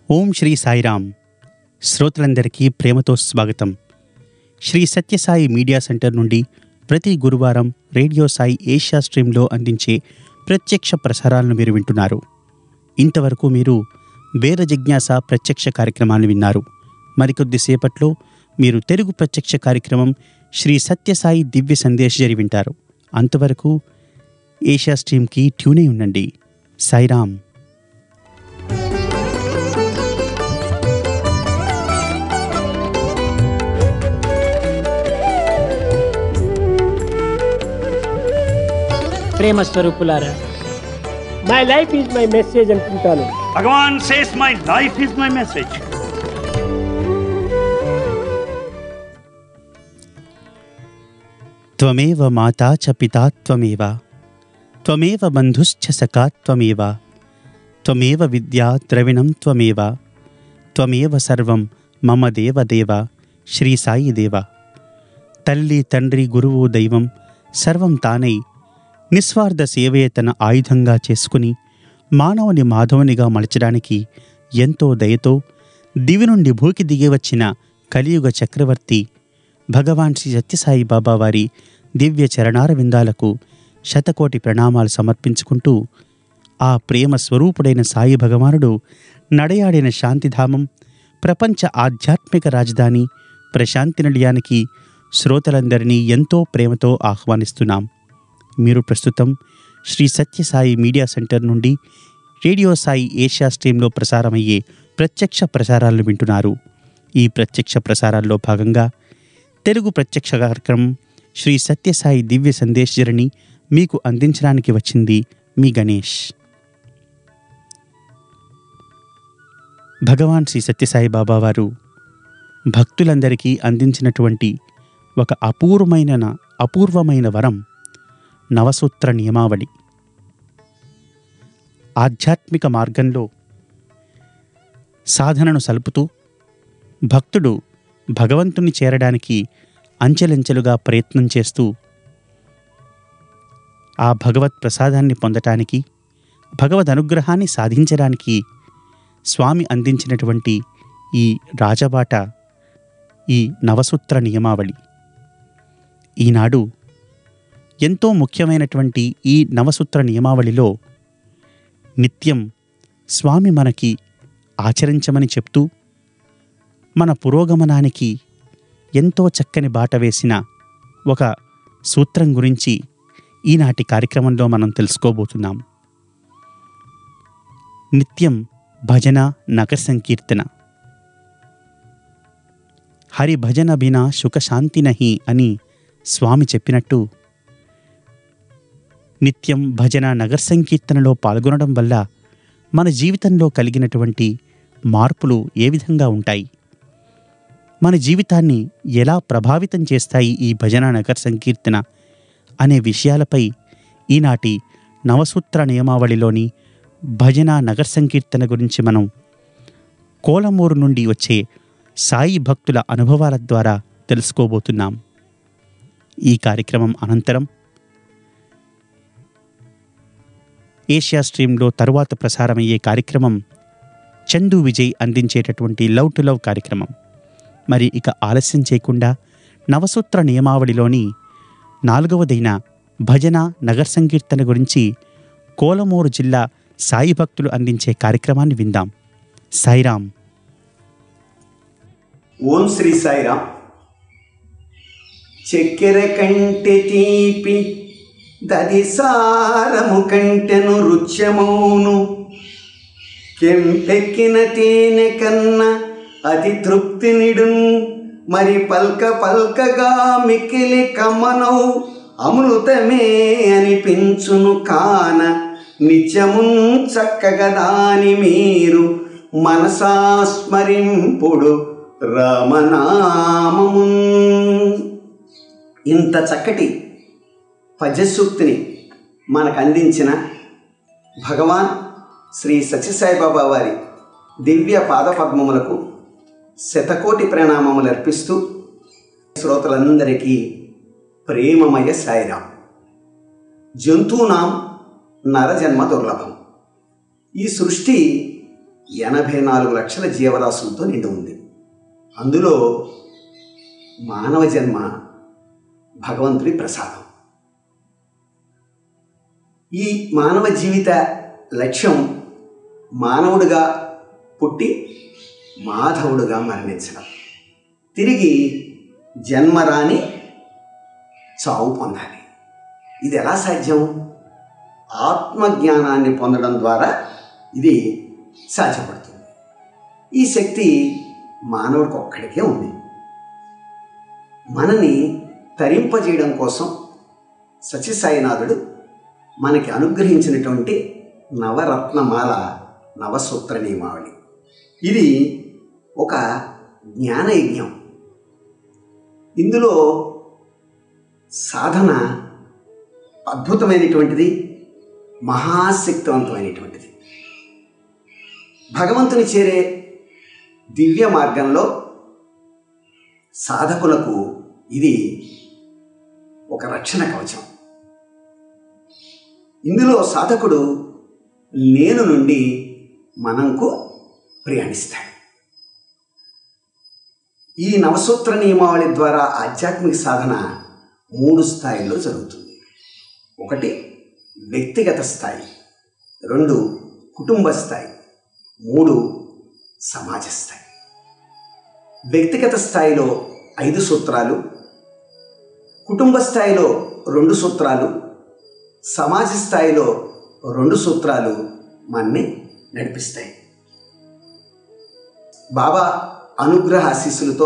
ఓం శ్రీ సాయిరామ్ శ్రోతలందరికీ ప్రేమతో స్వాగతం శ్రీ సత్యసాయి మీడియా సెంటర్ నుండి ప్రతి గురువారం రేడియో సాయి ఏషియా స్ట్రీమ్లో అందించే ప్రత్యక్ష ప్రసారాలను మీరు వింటున్నారు ఇంతవరకు మీరు వేద జిజ్ఞాస ప్రత్యక్ష కార్యక్రమాన్ని విన్నారు మరికొద్ది సేపట్లో మీరు తెలుగు ప్రత్యక్ష కార్యక్రమం శ్రీ సత్యసాయి దివ్య సందేశ్ జరి వింటారు అంతవరకు ఏషియా స్ట్రీమ్కి ట్యూనే ఉండండి సాయిరామ్ ప్రేమ స్వరూపులారా my life is my message అనుకుంటాను Bhagavan says, My life is my message. त्वमेव माता च पिता त्वमेव त्वमेव बन्धुश्च सखा त्वमेव त्वमेव विद्या द्रविणं त्वमेव त्वमेव సర్వం మమ దేవ దేవ శ్రీ సాయి దేవ తల్లి తండ్రి గురువు దైవం సర్వం తానై నిస్వార్థ సేవే తన ఆయుధంగా చేసుకుని మానవుని మాధవునిగా మలచడానికి ఎంతో దయతో దివి నుండి భూకి దిగి వచ్చిన కలియుగ చక్రవర్తి భగవాన్ శ్రీ సత్యసాయి బాబా వారి దివ్య చరణార విందాలకు శతకోటి ప్రణామాలు సమర్పించుకుంటూ ఆ ప్రేమ స్వరూపుడైన సాయి భగవానుడు నడయాడిన శాంతిధామం ప్రపంచ ఆధ్యాత్మిక రాజధాని ప్రశాంతి నిలయానికి శ్రోతలందరినీ ఎంతో ప్రేమతో ఆహ్వానిస్తున్నాం మీరు ప్రస్తుతం Sri Sathya Sai media media centre radio Sai Asia స్ట్రీమ్లో ప్రసారమయ్యే ప్రత్యక్ష ప్రసారాలను వింటున్నారు ఈ ప్రత్యక్ష ప్రసారాల్లో భాగంగా తెలుగు ప్రత్యక్ష కార్యక్రమం శ్రీ సత్యసాయి దివ్య సందేశ్ జరిని మీకు అందించడానికి వచ్చింది మీ గణేష్ భగవాన్ శ్రీ సత్యసాయి బాబా వారు భక్తులందరికీ అందించినటువంటి ఒక అపూర్వమైన అపూర్వమైన వరం నవసూత్ర నియమావళి ఆధ్యాత్మిక మార్గంలో సాధనను సలుపుతూ భక్తుడు భగవంతుని చేరడానికి అంచెలంచెలుగా ప్రయత్నం చేస్తూ ఆ భగవత్ ప్రసాదాన్ని పొందటానికి భగవద్ అనుగ్రహాన్ని సాధించడానికి స్వామి అందించినటువంటి ఈ రాజబాట ఈ నవసూత్ర నియమావళి ఈనాడు ఎంతో ముఖ్యమైనటువంటి ఈ నవసూత్ర నియమావళిలో నిత్యం స్వామి మనకి ఆచరించమని చెప్తూ మన పురోగమనానికి ఎంతో చక్కని బాట వేసిన ఒక సూత్రం గురించి ఈనాటి కార్యక్రమంలో మనం తెలుసుకోబోతున్నాం నిత్యం భజన నగర సంకీర్తన హరి భజన బినా సుఖశాంతి నహి అని స్వామి చెప్పినట్టు నిత్యం భజన నగర సంకీర్తనలో పాల్గొనడం వల్ల మన జీవితంలో కలిగినటువంటి మార్పులు ఏ విధంగా ఉంటాయి మన జీవితాన్ని ఎలా ప్రభావితం చేస్తాయి ఈ భజన నగర సంకీర్తన అనే విషయాలపై ఈనాటి నవసూత్ర నియమావళిలోని భజన నగర సంకీర్తన గురించి మనం కోలమూరు నుండి వచ్చే సాయి భక్తుల అనుభవాల ద్వారా తెలుసుకోబోతున్నాం ఈ కార్యక్రమం అనంతరం ఏషియా స్ట్రీమ్లో తరువాత ప్రసారమయ్యే కార్యక్రమం చందు విజయ్ అందించేటటువంటి లవ్ టు లవ్ కార్యక్రమం మరి ఇక ఆలస్యం చేయకుండా నవసూత్ర నియమావళిలోని నాలుగవదైన భజన నగర సంకీర్తన గురించి కోలమూరు జిల్లా సాయి భక్తులు అందించే కార్యక్రమాన్ని విందాం సాయిరామ్ ఓం శ్రీ సాయిరామ్ చక్కెర కంటే తీపి దది సారము కంటెను రుచ్యమౌను కెంపెక్కిన తేనె కన్నా అది తృప్తి నిడున్ మరి పల్క పల్కగా మిక్కిలి కమ్మనౌ అమృతమే అనిపించును కాన నిత్యమున్ చక్కగా దాని మీరు మనసాస్మరింపుడు రామనామము ఇంత చక్కటి పద్యసూక్తిని మనకు అందించిన భగవాన్ శ్రీ సత్యసాయిబాబా వారి దివ్య పాదపద్మములకు శతకోటి ప్రణామములు అర్పిస్తూ శ్రోతలందరికీ ప్రేమమయ సాయిరాం జంతువునాం నరజన్మ దుర్లభం ఈ సృష్టి ఎనభై నాలుగు లక్షల జీవరాశులతో నిండి ఉంది అందులో మానవ జన్మ భగవంతుడి ప్రసాదం ఈ మానవ జీవిత లక్ష్యం మానవుడిగా పుట్టి మాధవుడుగా మరణించడం తిరిగి జన్మరాని చావు పొందాలి ఇది ఎలా సాధ్యం ఆత్మజ్ఞానాన్ని పొందడం ద్వారా ఇది సాధ్యపడుతుంది ఈ శక్తి మానవుడికి ఒక్కడికే ఉంది మనని తరింపజేయడం కోసం సత్యసాయినాథుడు మనకి అనుగ్రహించినటువంటి నవరత్నమాల నవసూత్ర నియమావళి ఇది ఒక జ్ఞానయజ్ఞం ఇందులో సాధన అద్భుతమైనటువంటిది మహాశక్తివంతమైనటువంటిది భగవంతుని చేరే దివ్య మార్గంలో సాధకులకు ఇది ఒక రక్షణ కవచం ఇందులో సాధకుడు నేను నుండి మనంకు ప్రయాణిస్తాడు ఈ నవసూత్ర నియమావళి ద్వారా ఆధ్యాత్మిక సాధన మూడు స్థాయిల్లో జరుగుతుంది ఒకటి వ్యక్తిగత స్థాయి రెండు కుటుంబ స్థాయి మూడు సమాజ స్థాయి వ్యక్తిగత స్థాయిలో ఐదు సూత్రాలు కుటుంబ స్థాయిలో రెండు సూత్రాలు సమాజ స్థాయిలో రెండు సూత్రాలు మన్ని నడిపిస్తాయి బాబా అనుగ్రహ ఆశీస్సులతో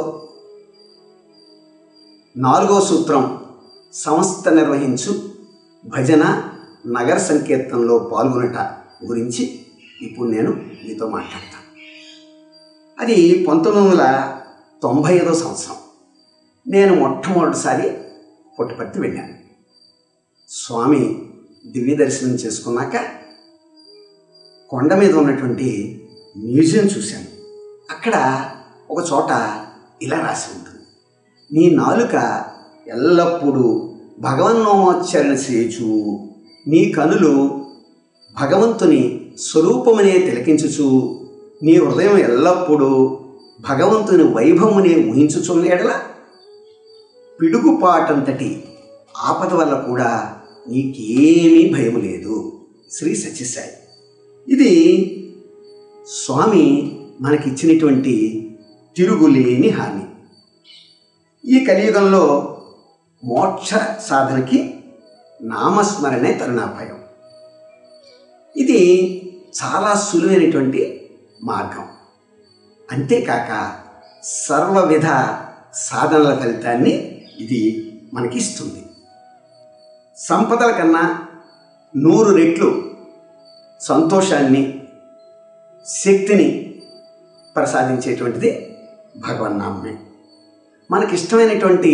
నాలుగో సూత్రం సంస్థ నిర్వహించు భజన నగర సంకీర్తనలో పాల్గొనట గురించి ఇప్పుడు నేను మీతో మాట్లాడతాను అది పంతొమ్మిది వందల తొంభై ఐదో సంవత్సరం నేను మొట్టమొదటిసారి పుట్టపర్తి వెళ్ళాను స్వామి దివ్య దర్శనం చేసుకున్నాక కొండ మీద ఉన్నటువంటి మ్యూజియం చూశాను అక్కడ ఒక చోట ఇలా రాసి ఉంటుంది నీ నాలుక ఎల్లప్పుడూ భగవన్నోమోచ్చరణ చేచు నీ కనులు భగవంతుని స్వరూపమనే తిలకించుచు నీ హృదయం ఎల్లప్పుడూ భగవంతుని వైభవమునే ఊహించుచున్న ఎడల పిడుగుపాటంతటి ఆపద వల్ల కూడా నీకేమీ భయం లేదు శ్రీ సత్యసాయి ఇది స్వామి మనకిచ్చినటువంటి తిరుగులేని హామీ ఈ కలియుగంలో మోక్ష సాధనకి నామస్మరణే తరుణాపాయం ఇది చాలా సులువైనటువంటి మార్గం అంతేకాక సర్వవిధ సాధనల ఫలితాన్ని ఇది మనకి ఇస్తుంది సంపదల కన్నా నూరు రెట్లు సంతోషాన్ని శక్తిని ప్రసాదించేటువంటిది భగవన్నామే మనకిష్టమైనటువంటి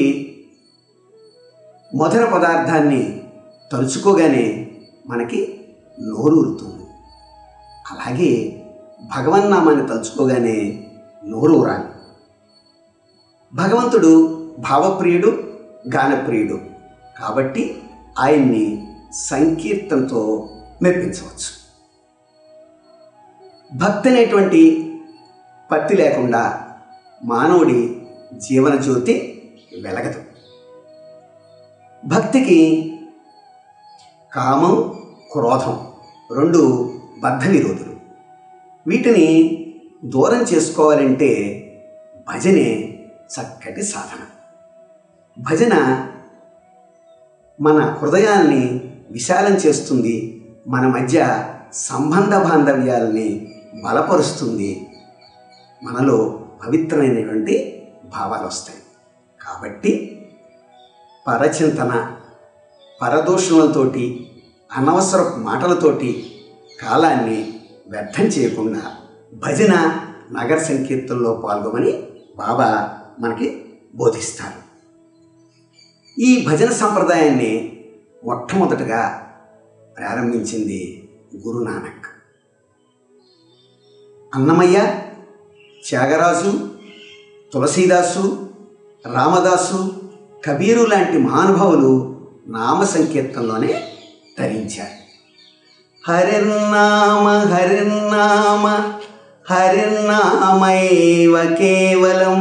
మధుర పదార్థాన్ని తలుచుకోగానే మనకి నోరూరుతుంది అలాగే భగవన్నామాన్ని తలుచుకోగానే నోరూరాలి భగవంతుడు భావప్రియుడు గానప్రియుడు కాబట్టి ఆయన్ని సంకీర్తనతో మెప్పించవచ్చు భక్తి అనేటువంటి పత్తి లేకుండా మానవుడి జీవన జ్యోతి వెలగదు భక్తికి కామం క్రోధం రెండు బద్ధ విరోధులు వీటిని దూరం చేసుకోవాలంటే భజనే చక్కటి సాధన భజన మన హృదయాల్ని విశాలం చేస్తుంది మన మధ్య సంబంధ బాంధవ్యాలని బలపరుస్తుంది మనలో పవిత్రమైనటువంటి భావాలు వస్తాయి కాబట్టి పరచింతన పరదూషణలతోటి అనవసర మాటలతోటి కాలాన్ని వ్యర్థం చేయకుండా భజన నగర సంకీర్తనలో పాల్గొమని బాబా మనకి బోధిస్తారు ఈ భజన సంప్రదాయాన్ని మొట్టమొదటగా ప్రారంభించింది గురునానక్ అన్నమయ్య త్యాగరాజు తులసీదాసు రామదాసు కబీరు లాంటి మహానుభావులు నామ సంకీర్తనలోనే ధరించారు హరిర్నామ హరిర్నామ హరిర్నామైవ కేవలం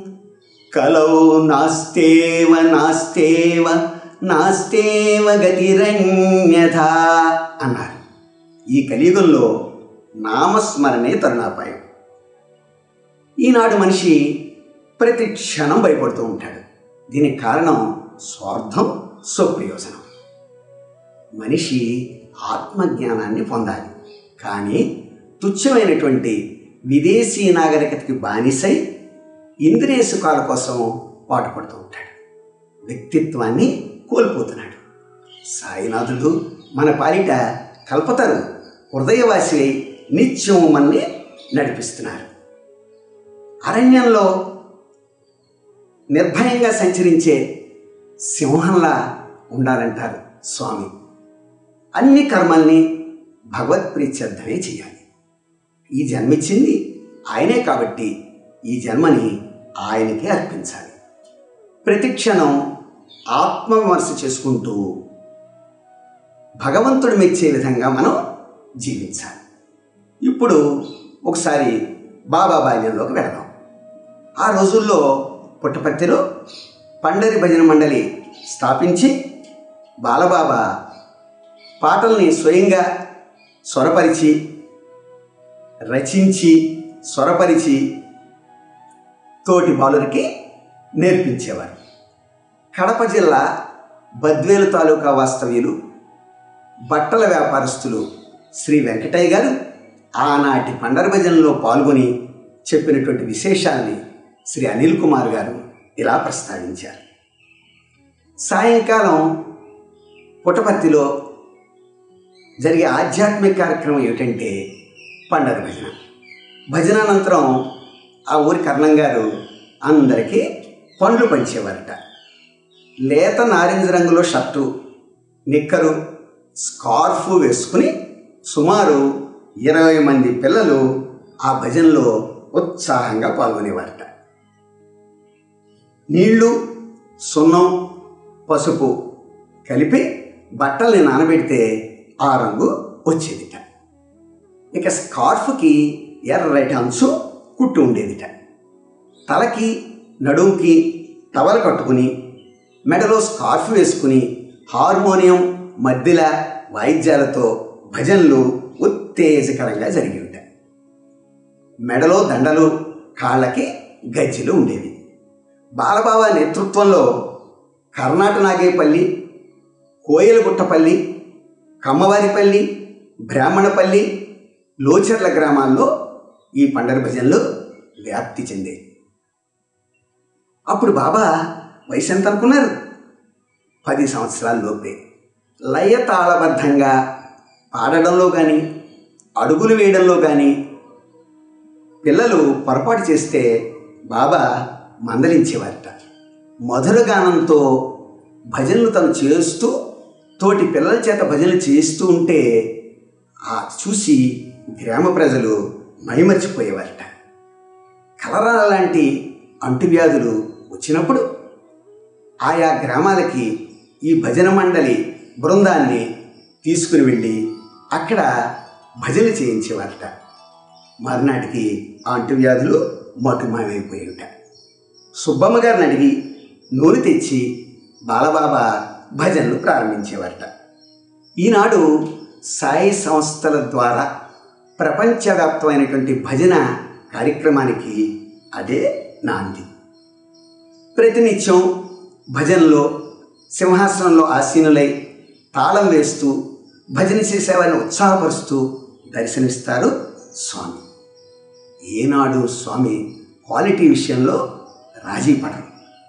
కలౌ నాస్తేవ నాస్తేవ నాస్తేవ గతిరన్యథ అన్నారు ఈ కలియుగంలో నామస్మరణే తరుణాపాయం ఈనాడు మనిషి ప్రతి క్షణం భయపడుతూ ఉంటాడు దీనికి కారణం స్వార్థం స్వప్రయోజనం మనిషి ఆత్మజ్ఞానాన్ని పొందాలి కానీ తుచ్చమైనటువంటి విదేశీ నాగరికతకి బానిసై ఇంద్రియ సుఖాల కోసం పాటుపడుతూ ఉంటాడు వ్యక్తిత్వాన్ని కోల్పోతున్నాడు సాయినాథుడు మన పాలిట కల్పతరు హృదయవాసి నిత్యం మన్ని నడిపిస్తున్నారు అరణ్యంలో నిర్భయంగా సంచరించే సింహంలా ఉండాలంటారు స్వామి అన్ని కర్మల్ని భగవత్ ప్రీత్యర్థమే చేయాలి ఈ జన్మిచ్చింది ఆయనే కాబట్టి ఈ జన్మని ఆయనకే అర్పించాలి ప్రతి క్షణం ఆత్మవిమర్శ చేసుకుంటూ భగవంతుడు మెచ్చే విధంగా మనం జీవించాలి ఇప్పుడు ఒకసారి బాబా బాల్యంలోకి వెళదాం ఆ రోజుల్లో పుట్టపర్తిలో పండరి భజన మండలి స్థాపించి బాలబాబా పాటల్ని స్వయంగా స్వరపరిచి రచించి స్వరపరిచి తోటి బాలురికి నేర్పించేవారు కడప జిల్లా బద్వేలు తాలూకా వాస్తవ్యులు బట్టల వ్యాపారస్తులు శ్రీ వెంకటయ్య గారు ఆనాటి పండర భజనలో పాల్గొని చెప్పినటువంటి విశేషాల్ని శ్రీ అనిల్ కుమార్ గారు ఇలా ప్రస్తావించారు సాయంకాలం పుటపర్తిలో జరిగే ఆధ్యాత్మిక కార్యక్రమం ఏమిటంటే పండగ భజన భజన అనంతరం ఆ ఊరి కర్ణం గారు అందరికీ పండ్లు పంచేవారట లేత నారింజ రంగులో షర్టు నిక్కరు స్కార్ఫ్ వేసుకుని సుమారు ఇరవై మంది పిల్లలు ఆ భజనలో ఉత్సాహంగా పాల్గొనేవారట నీళ్లు సున్నం పసుపు కలిపి బట్టల్ని నానబెడితే ఆ రంగు వచ్చేదిట ఇక స్కార్ఫ్కి ఎర్రటి అంచు కుట్టు ఉండేదిట తలకి నడుంకి టవల్ కట్టుకుని మెడలో స్కార్ఫ్ వేసుకుని హార్మోనియం మధ్యల వాయిద్యాలతో భజనలు ఉత్తేజకరంగా జరిగి ఉంటాయి మెడలో దండలు కాళ్ళకి గజ్జెలు ఉండేవి బాలబాబా నేతృత్వంలో కర్ణాట నాగేపల్లి కోయలగుట్టపల్లి కమ్మవారిపల్లి బ్రాహ్మణపల్లి లోచర్ల గ్రామాల్లో ఈ పండగ భజనలు వ్యాప్తి చెందాయి అప్పుడు బాబా వయసు ఎంత అనుకున్నారు పది సంవత్సరాల లోపే లయ తాళబద్ధంగా పాడడంలో కానీ అడుగులు వేయడంలో కానీ పిల్లలు పొరపాటు చేస్తే బాబా మందలించేవారట మధుర గానంతో భజనలు తను చేస్తూ తోటి పిల్లల చేత భజనలు చేస్తూ ఉంటే ఆ చూసి గ్రామ ప్రజలు మైమర్చిపోయేవారట కలరా లాంటి అంటువ్యాధులు వచ్చినప్పుడు ఆయా గ్రామాలకి ఈ భజన మండలి బృందాన్ని తీసుకుని వెళ్ళి అక్కడ భజన చేయించేవారట మర్నాటికి ఆ అంటువ్యాధులు మటుమామైపోయేవిట సుబ్బమ్మ గారిని అడిగి నూనె తెచ్చి బాలబాబా భజనలు ప్రారంభించేవారట ఈనాడు సాయి సంస్థల ద్వారా ప్రపంచవ్యాప్తమైనటువంటి భజన కార్యక్రమానికి అదే నాంది ప్రతినిత్యం భజనలో సింహాసనంలో ఆసీనులై తాళం వేస్తూ భజన చేసేవారిని ఉత్సాహపరుస్తూ దర్శనమిస్తారు స్వామి ఏనాడు స్వామి క్వాలిటీ విషయంలో రాజీ పడరు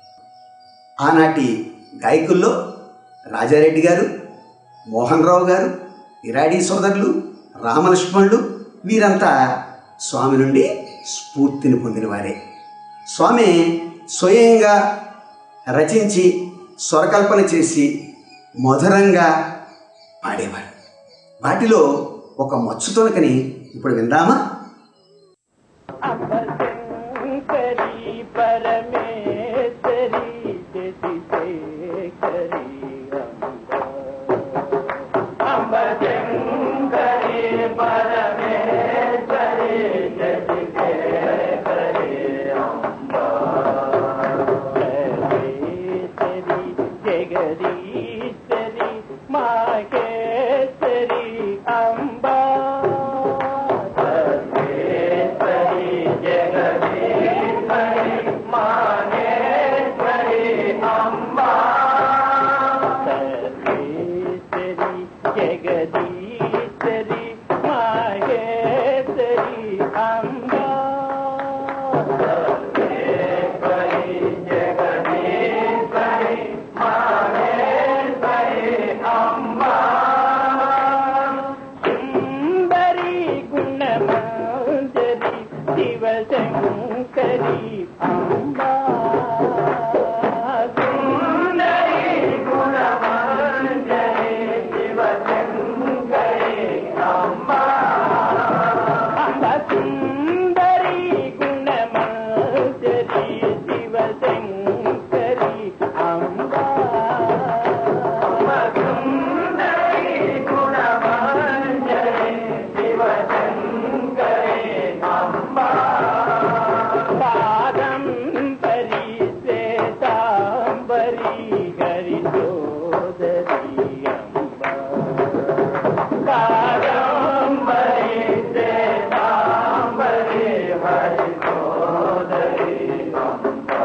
ఆనాటి గాయకుల్లో రాజారెడ్డి గారు మోహన్ రావు గారు ఇరాడీ సోదరులు రామలక్ష్మణులు వీరంతా స్వామి నుండి స్ఫూర్తిని పొందిన వారే స్వామి స్వయంగా రచించి స్వరకల్పన చేసి మధురంగా పాడేవారు వాటిలో ఒక మచ్చు తొనకని ఇప్పుడు విందామా అంబశంకరి పరమేశ్వరి జతి శేఖరి అంబశంకరి పరమేశ్వరి జతి శివశంకరి అంబా సుందరి గుణమంజరి శివశంకరి అంబా అంబ సుందరి గుణమంజరి శివశంకరి అంబా సుందరి గుణమంజరి శివశంకరి అంబా పాదంబరి శ్వేతాంబరి హరి సోదరి అంబా పాదంబరి శ్వేతాంబరి హరి సోదరి అంబా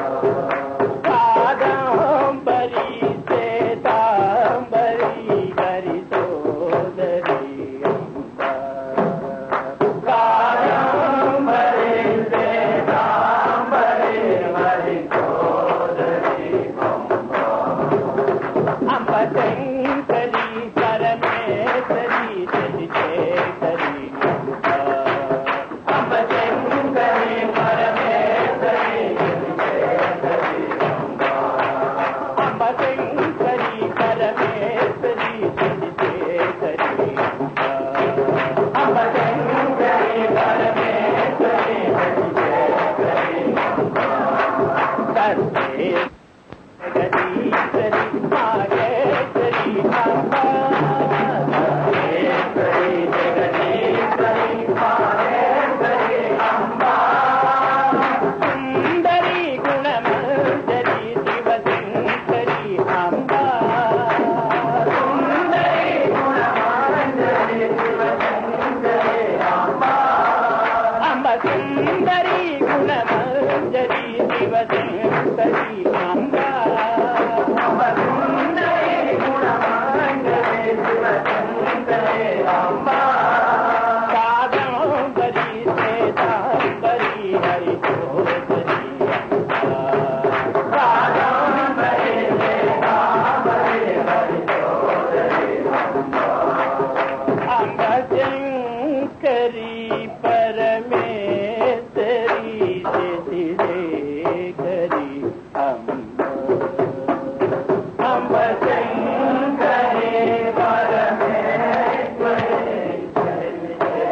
కాదంబరి శ్వేతాంబరి హరి సోదరి అంబా కాదంబరి శ్వేతాంబరి హరి సోదరి అంబా అంబ శంకరి పరమేశ్వరి శశిశేఖరి అంబ శంకరి పరమేశ్వరి అంబ శంకరి పరమేశ్వరి శశిశేఖరి అంబ శంకరి పరమేశ్వరి శశిశేఖరి సర్వే జగదీశ్వరి మాగేశ్వరి అంబా సర్వేశ్వరి జగదీశ్వరి మాగేశ్వరి అంబా సుందరి గుణమంజరి శివశంకరి అంబా సుందరి గుణమంజరి శివశంకరి అంబా అంబ సుందరి గుణమంజరి శివశంకరి అంబా అంబ సుందరి గుణమంజరి శివశంకరి అంబా కాదంబరి శ్వేతాంబరి హరి సోదరి అంబా కాదంబరి శ్వేతాంబరి హరి సోదరి అంబా అంబ శంకరి పరమేశ్వరి శశిశేఖరి అంబ అంబ శంకరి పరమేశ్వరి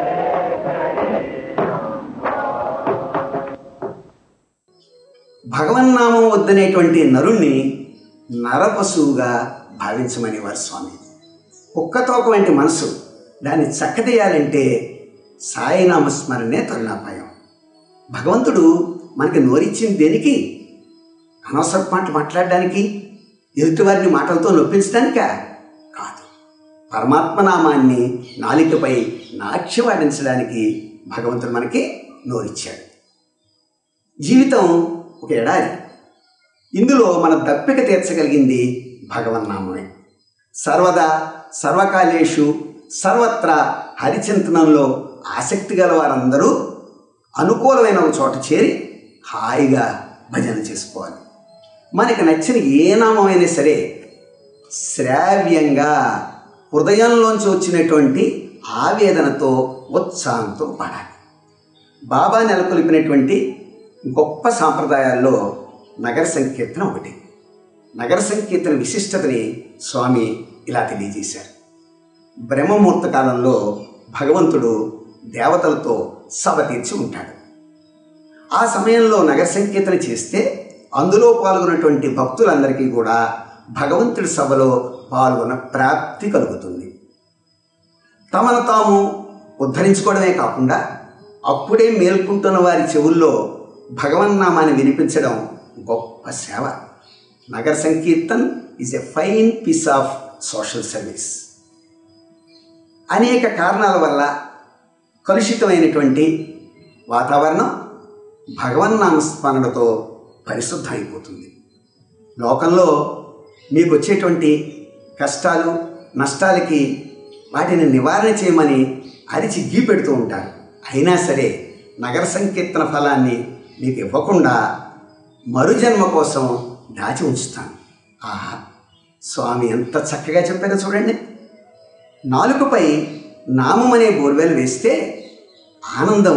భగవన్నామం వద్దనేటువంటి నరుణ్ణి నరపశువుగా భావించమనేవారు స్వామి కుక్కతోక వంటి మనసు దాన్ని చక్కదీయాలంటే సాయినామస్మరణే తరుణాపాయం భగవంతుడు మనకి నోరిచ్చింది దేనికి అనవసర మాట మాట్లాడడానికి ఎదుటివారిని మాటలతో నొప్పించడానికా కాదు పరమాత్మ నామాన్ని నాలికపై నాట్యవాడించడానికి భగవంతుడు మనకి నోరిచ్చాడు జీవితం ఒక ఎడారి ఇందులో మన దప్పిక తీర్చగలిగింది భగవన్నామమే సర్వదా సర్వకాలేషు సర్వత్రా హరిచింతనంలో ఆసక్తి గల వారందరూ అనుకూలమైన ఒక చోట చేరి హాయిగా భజన చేసుకోవాలి మనకి నచ్చిన ఏ నామమైనా సరే శ్రావ్యంగా హృదయంలోంచి వచ్చినటువంటి ఆవేదనతో ఉత్సాహంతో పాడాలి బాబా నెలకొల్పినటువంటి గొప్ప సాంప్రదాయాల్లో నగర సంకీర్తన ఒకటి నగర సంకీర్తన విశిష్టతని స్వామి ఇలా తెలియజేశారు బ్రహ్మముహూర్త కాలంలో భగవంతుడు దేవతలతో సభ తీర్చి ఉంటాడు ఆ సమయంలో నగర సంకీర్తన చేస్తే అందులో పాల్గొన్నటువంటి భక్తులందరికీ కూడా భగవంతుడి సభలో పాల్గొన్న ప్రాప్తి కలుగుతుంది తమను తాము ఉద్ధరించుకోవడమే కాకుండా అప్పుడే మేల్కుంటున్న వారి చెవుల్లో భగవన్నామాన్ని వినిపించడం గొప్ప సేవ నగర Sankirtan is a fine piece of social service అనేక కారణాల వల్ల కలుషితమైనటువంటి వాతావరణం భగవన్నామస్మరణతో పరిశుద్ధమైపోతుంది లోకంలో మీకు వచ్చేటువంటి కష్టాలు నష్టాలకి వాటిని నివారణ చేయమని అరిచి గీ పెడుతూ ఉంటారు అయినా సరే నగర సంకీర్తన ఫలాన్ని మీకు ఇవ్వకుండా మరుజన్మ కోసం దాచి ఉంచుతాను ఆహా స్వామి ఎంత చక్కగా చెప్పారో చూడండి నాలుకపై నామం అనే బోర్వెల్ వేస్తే ఆనందం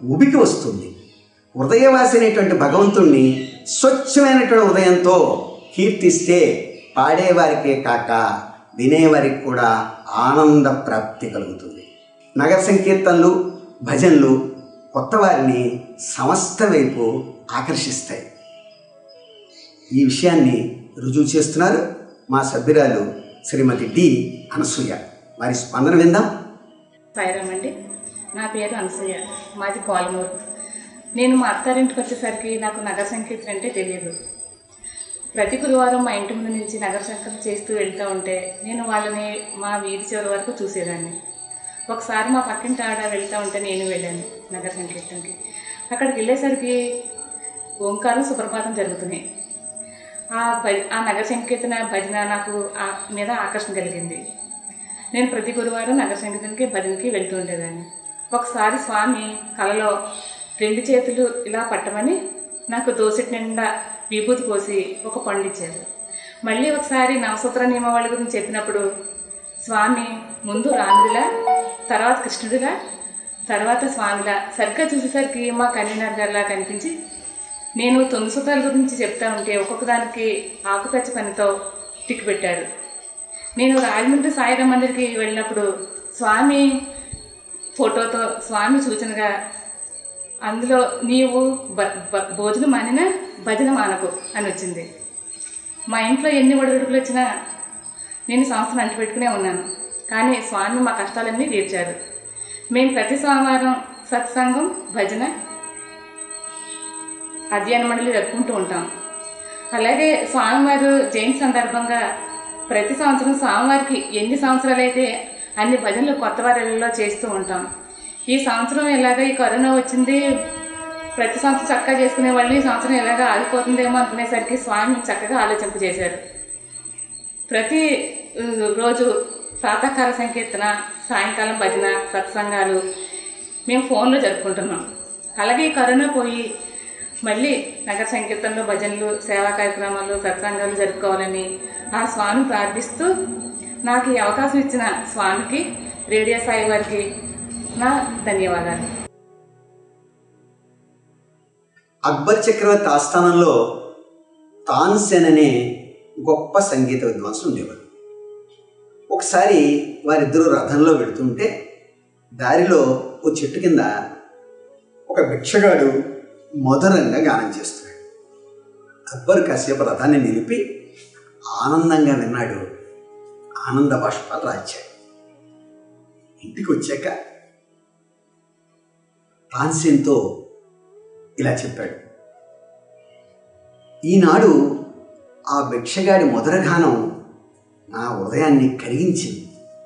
ఉబికి వస్తుంది హృదయవాసి అనేటువంటి భగవంతుణ్ణి స్వచ్ఛమైనటువంటి హృదయంతో కీర్తిస్తే పాడేవారికే కాక వినేవారికి కూడా ఆనంద ప్రాప్తి కలుగుతుంది నగర సంకీర్తనలు భజనలు కొత్త వారిని సమస్త వైపు ఆకర్షిస్తాయి ఈ విషయాన్ని రుజువు చేస్తున్నారు మా సభ్యురాలు శ్రీమతి డి అనసూయ వారి స్పందన విందాం సాయిరామ్ అండి నా పేరు అనసూయ మాది కోలమూరు నేను మా అత్తారింటికి వచ్చేసరికి నాకు నగర సంకీర్తన అంటే తెలియదు ప్రతి గురువారం మా ఇంటి ముందు నుంచి నగర సంకీర్తన చేస్తూ వెళ్తూ ఉంటే నేను వాళ్ళని మా వీధి చివరి వరకు చూసేదాన్ని ఒకసారి మా పక్కింటి ఆడ వెళ్తూ ఉంటే నేను వెళ్ళాను నగర సంకీర్తనకి అక్కడికి వెళ్ళేసరికి ఓంకారం సుప్రభాతం జరుగుతున్నాయి ఆ భజ ఆ నగర సంకీర్తన భజన నాకు ఆ మీద ఆకర్షణ కలిగింది నేను ప్రతి గురువారం నగర సంగీతానికి భజనకి వెళ్తూ ఉండేదాన్ని ఒకసారి స్వామి కలలో రెండు చేతులు ఇలా పట్టమని నాకు దోసెట్ నిండా విభూతి పోసి ఒక పండు ఇచ్చారు మళ్ళీ ఒకసారి నవసూత్ర నియమావళి గురించి చెప్పినప్పుడు స్వామి ముందు రాముడిలా తర్వాత కృష్ణుడిలా తర్వాత స్వామిలా సరిగ్గా చూసేసరికి మా కన్వీనర్ గారిలా కనిపించి నేను తొమ్మిది సూత్రాల గురించి చెప్తా ఉంటే ఒక్కొక్క దానికి ఆకుపచ్చ పనితో టిక్ పెట్టారు నేను రాజమండ్రి సాయిరామ్ మందిర్కి వెళ్ళినప్పుడు స్వామి ఫోటోతో స్వామి సూచనగా అందులో నీవు బ బ- భోజనం మానిన భజన మానకు అని వచ్చింది మా ఇంట్లో ఎన్ని ఒడిదుడుకులు వచ్చినా నేను సంవత్సరం అంటిపెట్టుకునే ఉన్నాను కానీ స్వామి మా కష్టాలన్నీ తీర్చారు మేము ప్రతి సోమవారం సత్సంగం భజన అధ్యయన మండలి జరుపుకుంటూ ఉంటాం అలాగే స్వామివారు జయంతి సందర్భంగా ప్రతి సంవత్సరం స్వామివారికి ఎన్ని సంవత్సరాలు అయితే అన్ని భజనలు కొత్త వారిలో చేస్తూ ఉంటాం ఈ సంవత్సరం ఎలాగ ఈ కరోనా వచ్చింది ప్రతి సంవత్సరం చక్కగా చేసుకునే వాళ్ళు ఈ సంవత్సరం ఎలాగ ఆగిపోతుందేమో అనుకునేసరికి స్వామి చక్కగా ఆలోచింప చేశారు ప్రతి ఉ, రోజు ప్రాతకాల సంకీర్తన సాయంకాలం భజన సత్సంగాలు మేము ఫోన్లో జరుపుకుంటున్నాం అలాగే ఈ కరోనా పోయి మళ్ళీ నగర సంకీర్తనలు భజనలు సేవా కార్యక్రమాలు సత్సంగాలు జరుపుకోవాలని ఆ స్వామి ప్రార్థిస్తూ నాకు ఈ అవకాశం ఇచ్చిన స్వామికి రేడియో సాయి వారికి నా ధన్యవాదాలు అక్బర్ చక్రవర్తి ఆస్థానంలో తాన్సేన్ అనే గొప్ప సంగీత విద్వాంసులు ఉండేవారు ఒకసారి వారిద్దరూ రథంలో వెళుతుంటే దారిలో ఓ చెట్టు కింద ఒక భిక్షగాడు మధురంగా గానం చేస్తున్నాడు అక్బర్ కాసేపు రథాన్ని నిలిపి ఆనందంగా విన్నాడు ఆనంద బాష్పాలు రాచాడు ఇంటికి వచ్చాక తాన్సేన్తో ఇలా చెప్పాడు ఈనాడు ఆ భిక్షగాడి మధురగానం నా హృదయాన్ని కరిగించింది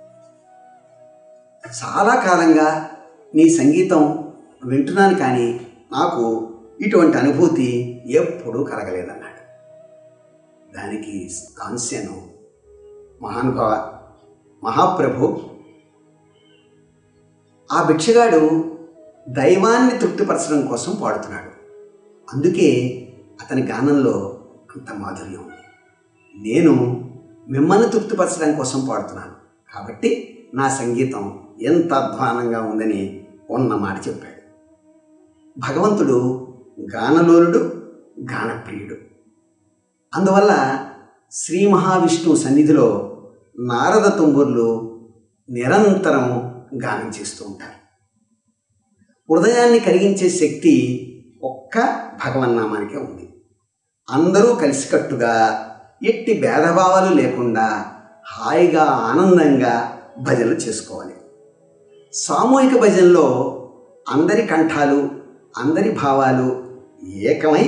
చాలా కాలంగా నీ సంగీతం వింటున్నాను కానీ నాకు ఇటువంటి అనుభూతి ఎప్పుడూ కలగలేదన్నాడు దానికి తాన్సేను మహానుభావ మహాప్రభు ఆ భిక్షగాడు దైవాన్ని తృప్తిపరచడం కోసం పాడుతున్నాడు అందుకే అతని గానంలో అంత మాధుర్యం ఉంది నేను మిమ్మల్ని తృప్తిపరచడం కోసం పాడుతున్నాను కాబట్టి నా సంగీతం ఎంత అధ్వానంగా ఉందని ఉన్న మాట చెప్పాడు భగవంతుడు గానలోలుడు గానప్రియుడు అందువల్ల శ్రీ మహావిష్ణువు సన్నిధిలో నారద తుంబుర్లు నిరంతరం గానం చేస్తూ ఉంటారు హృదయాన్ని కరిగించే శక్తి ఒక్క భగవన్నామానికే ఉంది అందరూ కలిసికట్టుగా ఎట్టి భేదభావాలు లేకుండా హాయిగా ఆనందంగా భజనలు చేసుకోవాలి సామూహిక భజనలో అందరి కంఠాలు అందరి భావాలు ఏకమై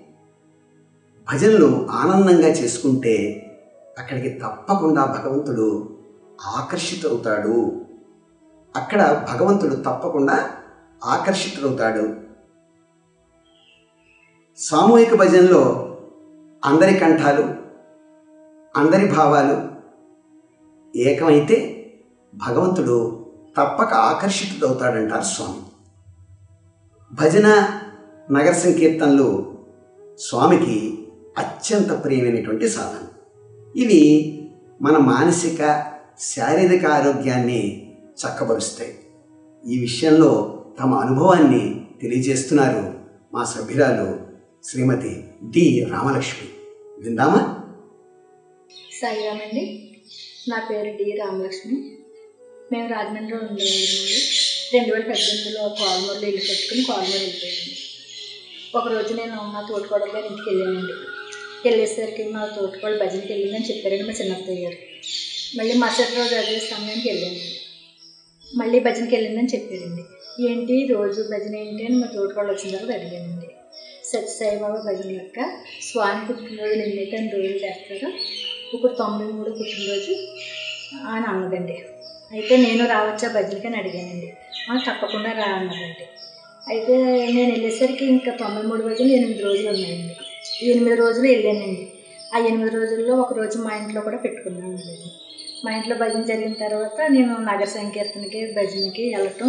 భజనలు ఆనందంగా చేసుకుంటే అక్కడికి తప్పకుండా భగవంతుడు ఆకర్షితుడవుతాడు అక్కడ భగవంతుడు తప్పకుండా ఆకర్షితుడవుతాడు సామూహిక భజనలో అందరి కంఠాలు అందరి భావాలు ఏకమైతే భగవంతుడు తప్పక ఆకర్షితుడవుతాడంటారు స్వామి భజన నగర సంకీర్తనలు స్వామికి అత్యంత ప్రియమైనటువంటి సాధన ఇవి మన మానసిక శారీరక ఆరోగ్యాన్ని చక్కబరుస్తాయి ఈ విషయంలో తమ అనుభవాన్ని తెలియజేస్తున్నారు మా సభ్యురాలు శ్రీమతి డి రామలక్ష్మి విందామా సాయిరామ్ అండి నా పేరు డి రామలక్ష్మి మేము రాజమండ్రిలో ఉండేవాళ్ళమండి రెండు వేల పద్దెనిమిదిలో కోలమూరులో ఇల్లు కట్టుకుని కోలమూరు వెళ్ళిపోయాము ఒకరోజు నేను మా తోటకోడలు గారి ఇంటికి వెళ్ళానండి వెళ్ళేసరికి మా తోటకోడలు భజనకి వెళ్ళిందని చెప్పారండి మా చిన్నత్తయ్య గారు మళ్ళీ మరుసటి రోజు అదే సమయానికి వెళ్ళాను మళ్ళీ భజనకి వెళ్ళిందని చెప్పారండి ఏంటి రోజు భజన ఏంటి అని మా తోటకోడలు వచ్చిన తర్వాత అడిగానండి సత్యసాయిబాబా భజన యొక్క స్వామి పుట్టినరోజులు ఎన్నైతే అన్ని రోజులు చేస్తారో ఇప్పుడు తొంభై మూడు పుట్టినరోజు అని అన్నదండి అయితే నేను రావచ్చా భజనకి అని అడిగానండి "ఆ, తప్పకుండా రా అన్నదండి అయితే నేను వెళ్ళేసరికి ఇంకా తొంభై మూడు రోజులు ఎనిమిది రోజులు ఉన్నాయండి ఈ ఎనిమిది రోజులు వెళ్ళానండి ఆ ఎనిమిది రోజుల్లో ఒక రోజు మా ఇంట్లో కూడా పెట్టుకున్నాను భజన మా ఇంట్లో భజన జరిగిన తర్వాత నేను నగర సంకీర్తనకి భజనకి వెళ్ళటం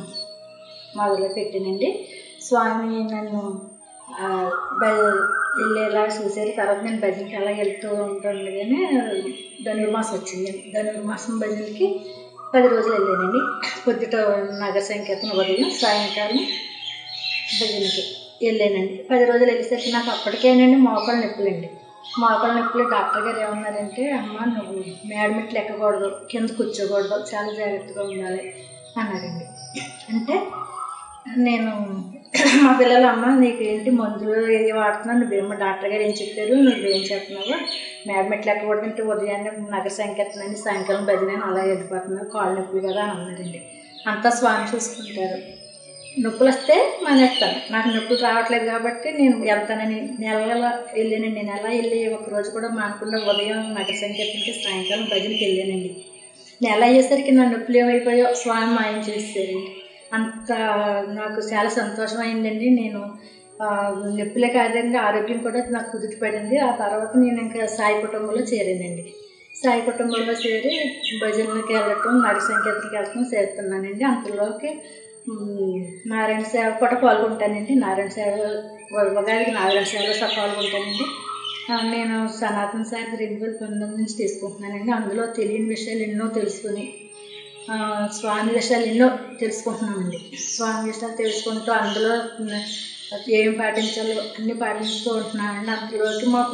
మొదలు పెట్టానండి స్వామి నన్ను ఆ, బ- వెళ్ళేలా చూసారు తర్వాత నేను భజనకి అలా వెళ్తూ ఉంటుండగానే ధనుర్మాసం వచ్చింది ధనుర్మాసం భజనకి పది రోజులు వెళ్ళానండి పొద్దుట నగర సంకీర్తన ఉదయం సాయంకాలం భజనకి వెళ్ళానండి పది రోజులు వెళ్ళేసరికి నాకు అప్పటికేనండి మోకాళ్ళ నొప్పులండి మోకాళ్ళ నొప్పులు డాక్టర్ గారు ఏమన్నారంటే అమ్మ నువ్వు మేడమిట్లు ఎక్కకూడదు కింద కూర్చోకూడదు చాలా జాగ్రత్తగా ఉండాలి అన్నారండి అంటే నేను మా పిల్లలు అమ్మ నీకు ఏంటి మందులు ఏవి వాడుతున్నావు నువ్వేమో డాక్టర్ గారు ఏం చెప్పారు నువ్వేం చెప్తున్నావు మేడం ఎట్లా ఎక్కకూడదంటే ఉదయాన్నే నగర సంకీర్తన అని సాయంకాలం భజన అని అలా వెళ్ళిపోతున్నావు కాళ్ళు నొప్పులు కదా అని అన్నారండి అంతా స్వామి చూసుకుంటారు నొప్పులు వస్తే మానేస్తాను నాకు నొప్పులు రావట్లేదు కాబట్టి నేను వెళ్తానని నెల నెల వెళ్ళానండి నెల వెళ్ళి ఒక రోజు కూడా మానకుండా ఉదయం నగర సంకీర్తనకి సాయంకాలం భజనకి వెళ్ళానండి నెల అయ్యేసరికి నా నొప్పులు ఏమైపోయో స్వామి మాయం చేసేసారండి అంత నాకు చాలా సంతోషం అయిందండి నేను ఆ, నొప్పులే కాదండి ఆరోగ్యం కూడా నాకు కుదుట పడింది ఆ తర్వాత నేను ఇంకా సాయి కుటుంబంలో చేరానండి సాయి కుటుంబంలో చేరి భజనలకి వెళ్ళటం నడి సంకేతాలకి వెళ్ళటం చేస్తున్నానండి అంతలోకి ఉమ్, నారాయణ సేవ కూడా పాల్గొంటానండి నారాయణ సేవ ఉ- ఉగాదికి నారాయణ సేవలో సహా పాల్గొంటానండి ఆ, నేను సనాతన సార్ రెండు వేల పంతొమ్మిది నుంచి తీసుకుంటున్నానండి అందులో తెలియని విషయాలు ఎన్నో తెలుసుకుని ఆ, స్వామి విషయాలు ఎన్నో తెలుసుకుంటున్నామండి స్వామి విషయాలు తెలుసుకుంటూ అందులో ఉన్న ఏం పాటించాలో అన్నీ పాటిస్తూ ఉంటున్నామండి అందులోకి మాకు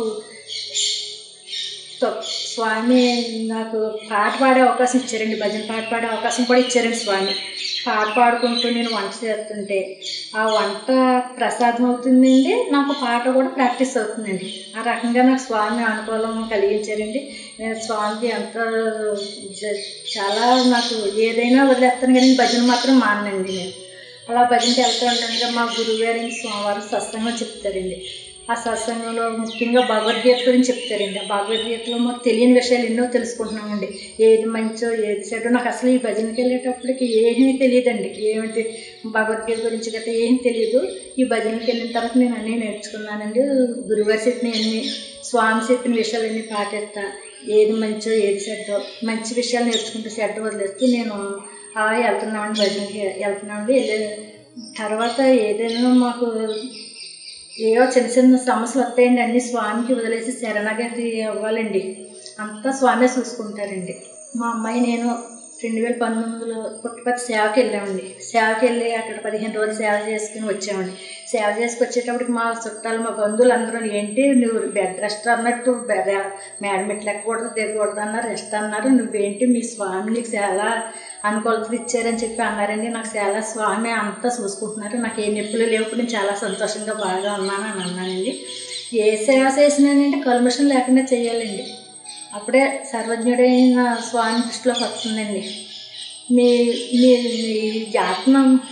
తో- స్వామి నాకు పాట పాడే అవకాశం ఇచ్చారండి భజన పాట పాడే అవకాశం కూడా ఇచ్చారండి స్వామి పాట పాడుకుంటూ నేను వంట చేస్తుంటే ఆ వంట ప్రసాదం అవుతుందండి నాకు పాట కూడా ప్రాక్టీస్ అవుతుందండి ఆ రకంగా నాకు స్వామి అనుకూలం కలిగించారండి నేను స్వామికి ఎంత జ- చాలా నాకు ఏదైనా వదిలేస్తాను కానీ భజన మాత్రం మానండి నేను అలా భజనకి వెళ్తూ ఉండగా మా గురువు గారిని సోమవారం సత్సంగం చెప్తారండి ఆ సత్సంగంలో ముఖ్యంగా భగవద్గీత గురించి చెప్తారండి ఆ భగవద్గీతలో మాకు తెలియని విషయాలు ఎన్నో తెలుసుకుంటున్నామండి ఏది మంచో ఏది చెడో నాకు అసలు ఈ భజనకి వెళ్ళేటప్పటికి ఏమీ తెలియదండి ఏమిటి భగవద్గీత గురించి గట్రా ఏం తెలియదు ఈ భజనకి వెళ్ళిన తర్వాత నేను అన్నీ నేర్చుకున్నానండి గురుగారు చెప్పిన అన్ని స్వామి చెప్పిన విషయాలన్నీ పాటిస్తా ఏది మంచో ఏది చెడ్డో మంచి విషయాలు నేర్చుకుంటే చెడ్డ వదిలేస్తే నేను ఆ వెళ్తున్నామండి భజనకి వెళ్తున్నామండి వెళ్ళే తర్వాత ఏదైనా మాకు ఏవో చిన్న చిన్న సమస్యలు వస్తాయండి అన్ని స్వామికి వదిలేసి శరణాగతి అవ్వాలండి అంతా స్వామే చూసుకుంటారండి మా అమ్మాయి నేను రెండు వేల పంతొమ్మిదిలో పుట్టపర్తి సేవకి వెళ్ళామండి సేవకి వెళ్ళి అక్కడ పదిహేను రోజులు సేవ చేసుకుని వచ్చామండి సేవ చేసుకు వచ్చేటప్పటికి మా చుట్టాలు మా బంధువులు అందరూ ఏంటి నువ్వు బెడ్ రెస్ట్ అన్నట్టు బెడ్ మేడం ఎట్లా ఎక్కకూడదు దిగకూడదు అన్నారు రెస్ట్ అన్నారు నువ్వేంటి మీ స్వామి నీకు చాలా అనుకూలత ఇచ్చారని చెప్పి అన్నారండి నాకు చాలా స్వామి అంతా చూసుకుంటున్నారు నాకు ఏ నొప్పులు లేవు ఇప్పుడు నేను చాలా సంతోషంగా బాగా ఉన్నాను అని అన్నానండి ఏ సేవ చేసినానంటే కల్మషం లేకుండా చేయాలండి అప్పుడే సర్వజ్ఞుడైన స్వామి దృష్టిలోకి వస్తుందండి మీ మీ మీ ఆత్మ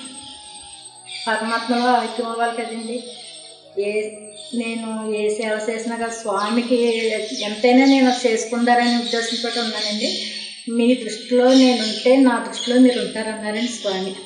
పరమాత్మలో ఐక్యం అవ్వాలి కదండి ఏ నేను ఏ సేవ చేసినా కదా స్వామికి ఎంతైనా నేను చేసుకుంటారనే ఉద్దేశంతో ఉన్నానండి మీ దృష్టిలో నేను ఉంటే నా దృష్టిలో మీరు ఉంటారన్నారండి స్వామి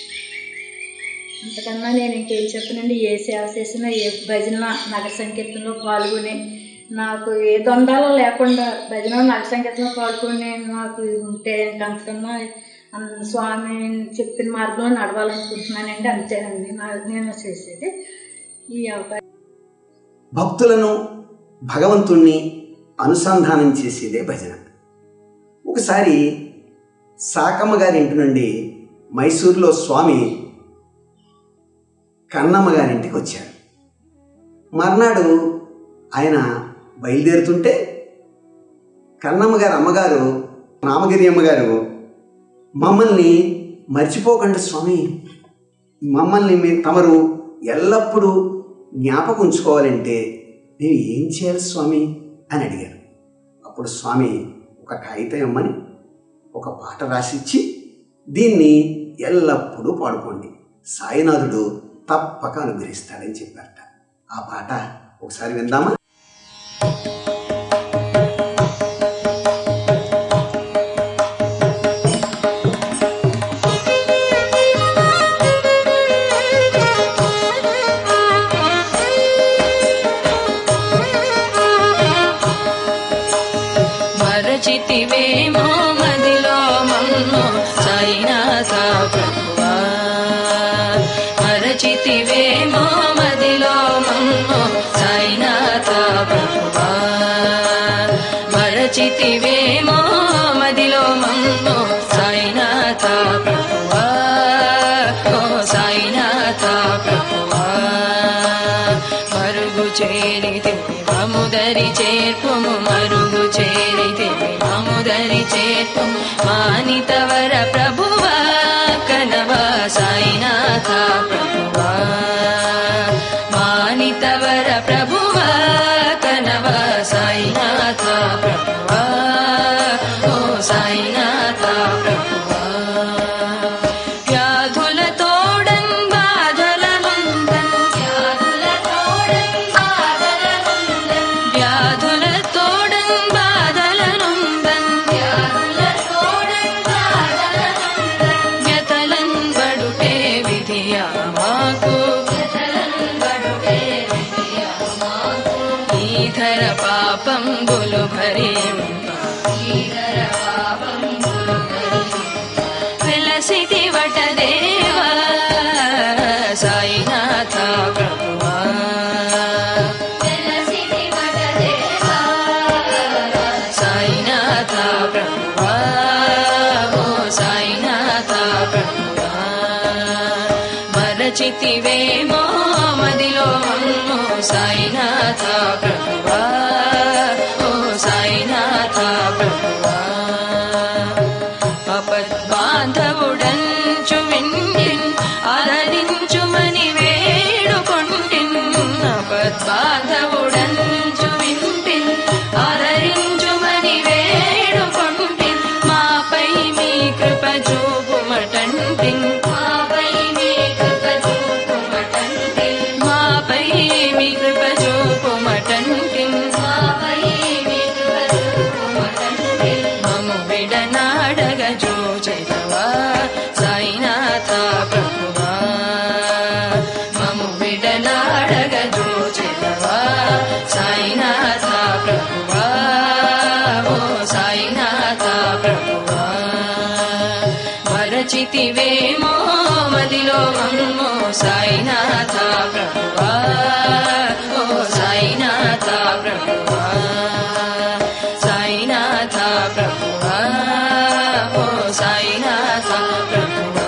అంతకన్నా నేను ఇంకేం చెప్పనండి ఏ సేవ చేసినా ఏ భజన నగర సంకీర్తనలో పాల్గొని నాకు ఏ దొందాలో లేకుండా భజన నగర సంకీర్తనలో పాల్గొని నాకు ఉంటే ఇంకా అంతకన్నా అన్- స్వామి చెప్పిన మార్గంలో నడవాలనుకుంటున్నానండి అంతేనండి నా నేను చేసేది ఈ అవకాశం భక్తులను భగవంతుణ్ణి అనుసంధానం చేసేదే భజన ఒకసారి సాకమ్మ గారి ఇంటి నుండి మైసూరులో స్వామి కన్నమ్మ గారింటికి వచ్చారు మర్నాడు ఆయన బయలుదేరుతుంటే కన్నమ్మ గారు అమ్మగారు రామగిరి అమ్మగారు మమ్మల్ని మర్చిపోకండి స్వామి మమ్మల్ని మీరు తమరు ఎల్లప్పుడూ జ్ఞాపకం ఉంచుకోవాలంటే నేను ఏం చేయాలి స్వామి అని అడిగారు అప్పుడు స్వామి ఒక కాగితం ఇమ్మని ఒక పాట రాసిచ్చి దీన్ని ఎల్లప్పుడూ పాడుకోండి సాయినాథుడు తప్పక అనుగ్రహిస్తాడని చెప్పారట ఆ పాట ఒకసారి విందామా మరచితివేమో మదిలో మమ్ము సాయినాథ ప్రభువా మరచితివేమో మదిలో మమ్ము సాయినాథ ప్రభువా మరచితివేమో మదిలో మమ్ము సాయినాథ ప్రభువా ఓ సాయినాథ ప్రభువా మరుగు చేరితే మముదరి చేర్పుము మరుగు చేరితే మముదరి చేర్పుము మానితవర ప్రభువా కనవా సాయినాథ ప్రభువా మానితవర ప్రభువా కనవా సాయినాథ ప్రభువా ఓ సాయినాథ ప్రభువా వ్యాధుల తోడన్ బాధల నుందన్ వ్యాధుల తోడన్ బాధల నుందన్ వ్యాధుల తోడన్ బాధల నుందన్ వ్యాధుల తోడన్ బాధల నుందన్ వ్యతలన్ బడుటే విధియా మాకు వ్యతలన్ బడుటే విధియా మాకు ఈధర పాపం బులు భరిం ఈధర పాపం బులు భరిం వెలసితి వట దేవా సాయినాథ ప్రభువా వెలసితి వట దేవా సాయినాథ ప్రభువా ఓ సాయినాథ ప్రభువా మరచితివేమో మదిలో మమ్ము సాయినాథ ప్రభువా ఓ సాయినాథ ప్రభువా అపద్బాంధవుడంచు వింటిన్ ఆదరించుమని వేడుకొంటిన్ అపద్బాంధవుడంచు వింటిన్ ఆదరించుమని వేడుకొంటిన్ మాపై మీ కృప చూపుమటంటిన్ మాపై మీ కృప చూపుమటంటిన్ మాపై మీ కృప చూపుమటంటిన్ మాపై మీ కృప చూపుమటంటిన్ మము విడనాడగ జోచెదవా సాయినాథ ప్రభువా మము విడనాడగ జోచెదవా సాయినాథ ప్రభువా ఓ సాయినాథ ప్రభువా మరచితివేమో మదిలో మమ్ము సాయినాథ ప్రభువా ఓ సాయినాథ ప్రభువా సాయినాథ ప్రభువా ఓ సాయినాథ ప్రభువా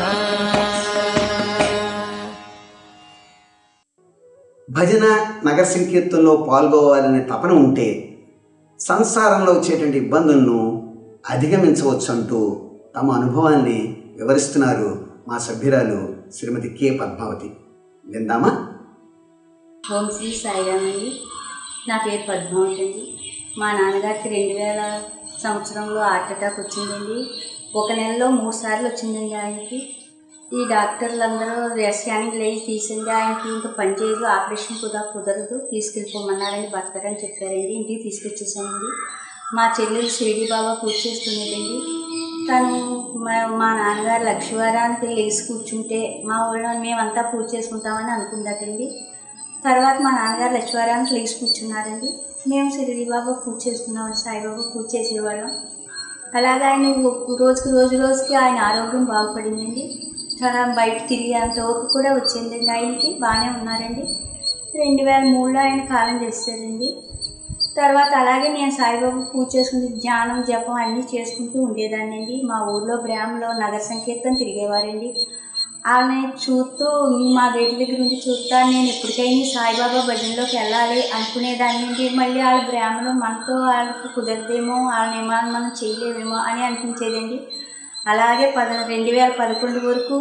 భజన నగర సంకీర్తనలో పాల్గొవాలనే తపన ఉంటే సంసారంలో వచ్చేటువంటి ఇబ్బందులను అధిగమించవచ్చు అంటూ తమ అనుభవాన్ని వివరిస్తున్నారు మా సభ్యురాలు శ్రీమతి కె పద్మావతి విందామా ఓం శ్రీ సాయిరామ్ అండి నా పేరు పద్మావతి అండి మా నాన్నగారికి రెండు వేల సంవత్సరంలో హార్ట్ అటాక్ వచ్చిందండి ఒక నెలలో మూడు సార్లు వచ్చిందండి ఆయనకి ఈ డాక్టర్లు అందరూ స్కానింగ్ లేచి తీసింది ఆయనకి ఇంకా పని చేయదు ఆపరేషన్ కూడా కుదరదు తీసుకెళ్ళిపోమన్నారని బతకరని చెప్పారండి ఇంటికి తీసుకొచ్చేసానండి మా చెల్లెలు షిరిడి బాబా పూజ చేసుకునేదండి తను మా మా నాన్నగారు లక్ష్మీవారానికి లేచి కూర్చుంటే మా ఊళ్ళో మేమంతా పూజ చేసుకుంటామని అనుకుందటండి తర్వాత మా నాన్నగారు లక్ష్మీవారానికి లేచి కూర్చున్నారండి మేము షిరిడి బాబా పూజ చేసుకున్నామండి సాయిబాబా పూజ చేసేవాళ్ళం అలాగే ఆయన రోజుకి రోజు రోజుకి ఆయన ఆరోగ్యం బాగుపడిందండి చాలా బయట తిరిగేంత ఓపిక కూడా వచ్చిందండి ఆయనకి బాగానే ఉన్నారండి రెండు వేల మూడులో ఆయన కాలం చేశారండి తర్వాత అలాగే నేను సాయిబాబా పూజ చేసుకుంటూ ధ్యానం జపం అన్నీ చేసుకుంటూ ఉండేదాన్నండి మా ఊళ్ళో గ్రామంలో నగర సంకీర్తన తిరిగేవారండి ఆమె చూస్తూ మా గేటు దగ్గర ఉండి చూస్తా నేను ఎప్పటికైనా ఈ సాయిబాబా భజనలోకి వెళ్ళాలి అనుకునేదాన్ని మళ్ళీ వాళ్ళ బ్రాహ్మణులు మనతో వాళ్ళకి కుదరదేమో వాళ్ళ నియమాలు మనం చేయలేమేమో అని అనిపించేదండి అలాగే పద రెండు వేల పదకొండు వరకు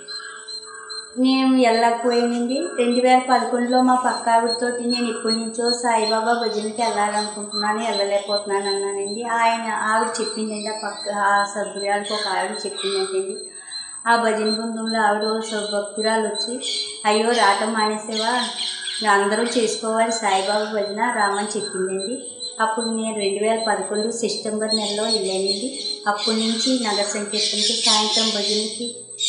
నేను వెళ్ళకపోయానండి రెండు వేల పదకొండులో మా పక్క ఆవిడతోటి నేను ఎప్పటి నుంచో సాయిబాబా భజనకి వెళ్ళాలనుకుంటున్నాను వెళ్ళలేకపోతున్నాను అన్నానండి ఆయన ఆవిడ చెప్పిందండి ఆ పక్క ఆ సభ్యురాలకి ఒక ఆవిడ చెప్పిందండి ఆ భజన బృందంలో ఆవిడ ఓ భక్తురాలు వచ్చి అయ్యో రావటం మానేసేవా అందరూ చేసుకోవాలి సాయిబాబా భజన రామని చెప్పిందండి అప్పుడు నేను రెండు వేల పదకొండు సెప్టెంబర్ నెలలో వెళ్ళానండి అప్పటి నుంచి నగర సంకీర్తనకి సాయంత్రం భజనకి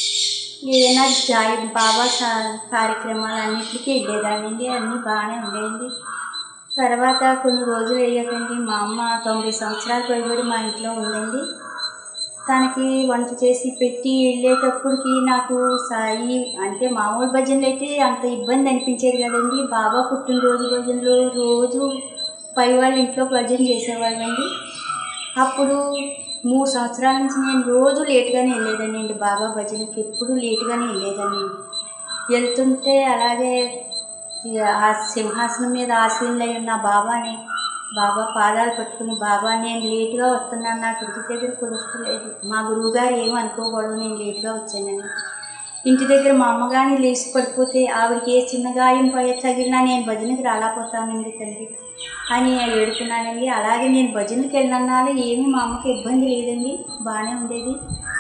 ఏదైనా జాయి బాబా సా- కార్యక్రమాలన్నిటికీ వెళ్ళేదానండి అన్నీ బాగానే ఉండేయండి తర్వాత కొన్ని రోజులు అయ్యాకండి మా అమ్మ తొంభై సంవత్సరాలు పైబడి మా ఇంట్లో ఉందండి తనకి వంట చేసి పెట్టి వెళ్ళేటప్పటికి నాకు సాయి అంటే మామూలు భజనలు అయితే అంత ఇబ్బంది అనిపించేది కదండి బాబా పుట్టినరోజు భజనలు రోజు పై వాళ్ళ ఇంట్లో భజన చేసేవాళ్ళండి అప్పుడు మూడు సంవత్సరాల నుంచి నేను రోజు లేట్గానే వెళ్ళేదానండి బాబా భజనకి ఎప్పుడు లేట్గానే వెళ్ళేదానండి వెళ్తుంటే అలాగే ఇక ఆ సింహాసనం మీద ఆసీనులై ఉన్న బాబాని బాబా పాదాలు పట్టుకుని బాబా నేను లేట్గా వస్తున్నాను నాకు ఇంటి దగ్గర కుదరలేదు మా గురువుగారు ఏమీ అనుకోకూడదు నేను లేట్గా వచ్చానని ఇంటి దగ్గర మా అమ్మగాని లేచి పడిపోతే ఆవిడకి ఏ చిన్న గాయం పై తగిలినా నేను భజనకి రాలేకపోతానండి తండ్రి అని ఏడుకున్నానండి అలాగే నేను భజనకి వెళ్ళినాలు ఏమీ మా అమ్మకి ఇబ్బంది లేదండి బాగానే ఉండేది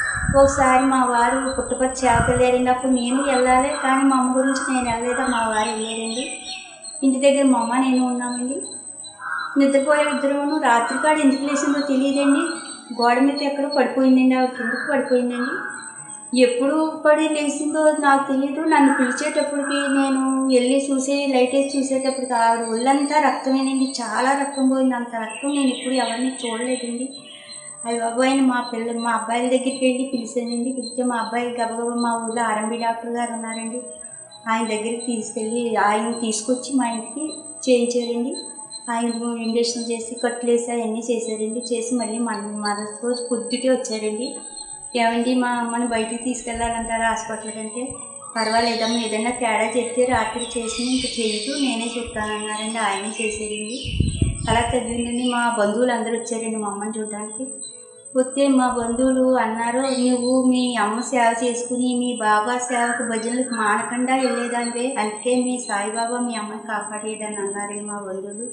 ఒకసారి మా వారు పుట్టపచ్చి చేపలు వెళ్ళారండి అప్పుడు నేను వెళ్ళాలి కానీ మా అమ్మ గురించి నేను వెళ్ళలేదా మా వారు వెళ్ళారండి ఇంటి దగ్గర మా అమ్మ నేను ఉన్నామండి నిద్రపోయే ఇద్దరును రాత్రికాడ ఎందుకు లేచిందో తెలియదండి గోడ మీద ఎక్కడో పడిపోయిందండి ఆవిడ కిందకు పడిపోయిందండి ఎప్పుడు పడి లేచిందో నాకు తెలియదు నన్ను పిలిచేటప్పటికి నేను వెళ్ళి చూసే లైట్ వేసి చూసేటప్పటికి ఆవిడ ఒళ్ళంతా రక్తమేనండి చాలా రక్తం పోయింది అంత రక్తం నేను ఎప్పుడు ఎవరిని చూడలేదండి అయ్య బాబాయ్ మా పిల్ల మా అబ్బాయిల దగ్గరికి వెళ్ళి పిలిచానండి పిలిస్తే మా అబ్బాయి గబగబా మా ఊళ్ళో ఆర్ఎంబి డాక్టర్ గారు ఉన్నారండి ఆయన దగ్గరికి తీసుకెళ్ళి ఆయన తీసుకొచ్చి మా ఇంటికి చేయించారండి ఆయన ఇంజక్షన్ చేసి కట్లేసి అవన్నీ చేశారండి చేసి మళ్ళీ మన మన రోజు పొద్దుటే వచ్చారండి ఏమండి మా అమ్మని బయటికి తీసుకెళ్ళాలంటారా హాస్పిటల్ కంటే పర్వాలేదమ్మా ఏదైనా తేడా చెప్తే రాత్రి చేసి ఇంక చేయదు నేనే చెప్తానన్నారండి ఆయనే చేశారండి అలా చదివిందండి మా బంధువులు అందరూ వచ్చారండి మా అమ్మని చూడడానికి వస్తే మా బంధువులు అన్నారు నువ్వు మీ అమ్మ సేవ చేసుకుని మీ బాబా సేవకు భజనలకు మానకుండా వెళ్ళేదానివే అందుకే మీ సాయిబాబా మీ అమ్మని కాపాడేయడని అన్నారండి మా బంధువులు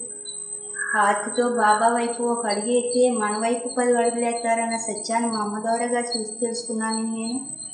ఆర్తితో బాబా వైపు ఒక అడుగు ఎత్తే మన వైపు పది అడుగులు ఎత్తారన్న సత్యాన్ని మా అమ్మ ద్వారాగా చూసి తెలుసుకున్నాను నేను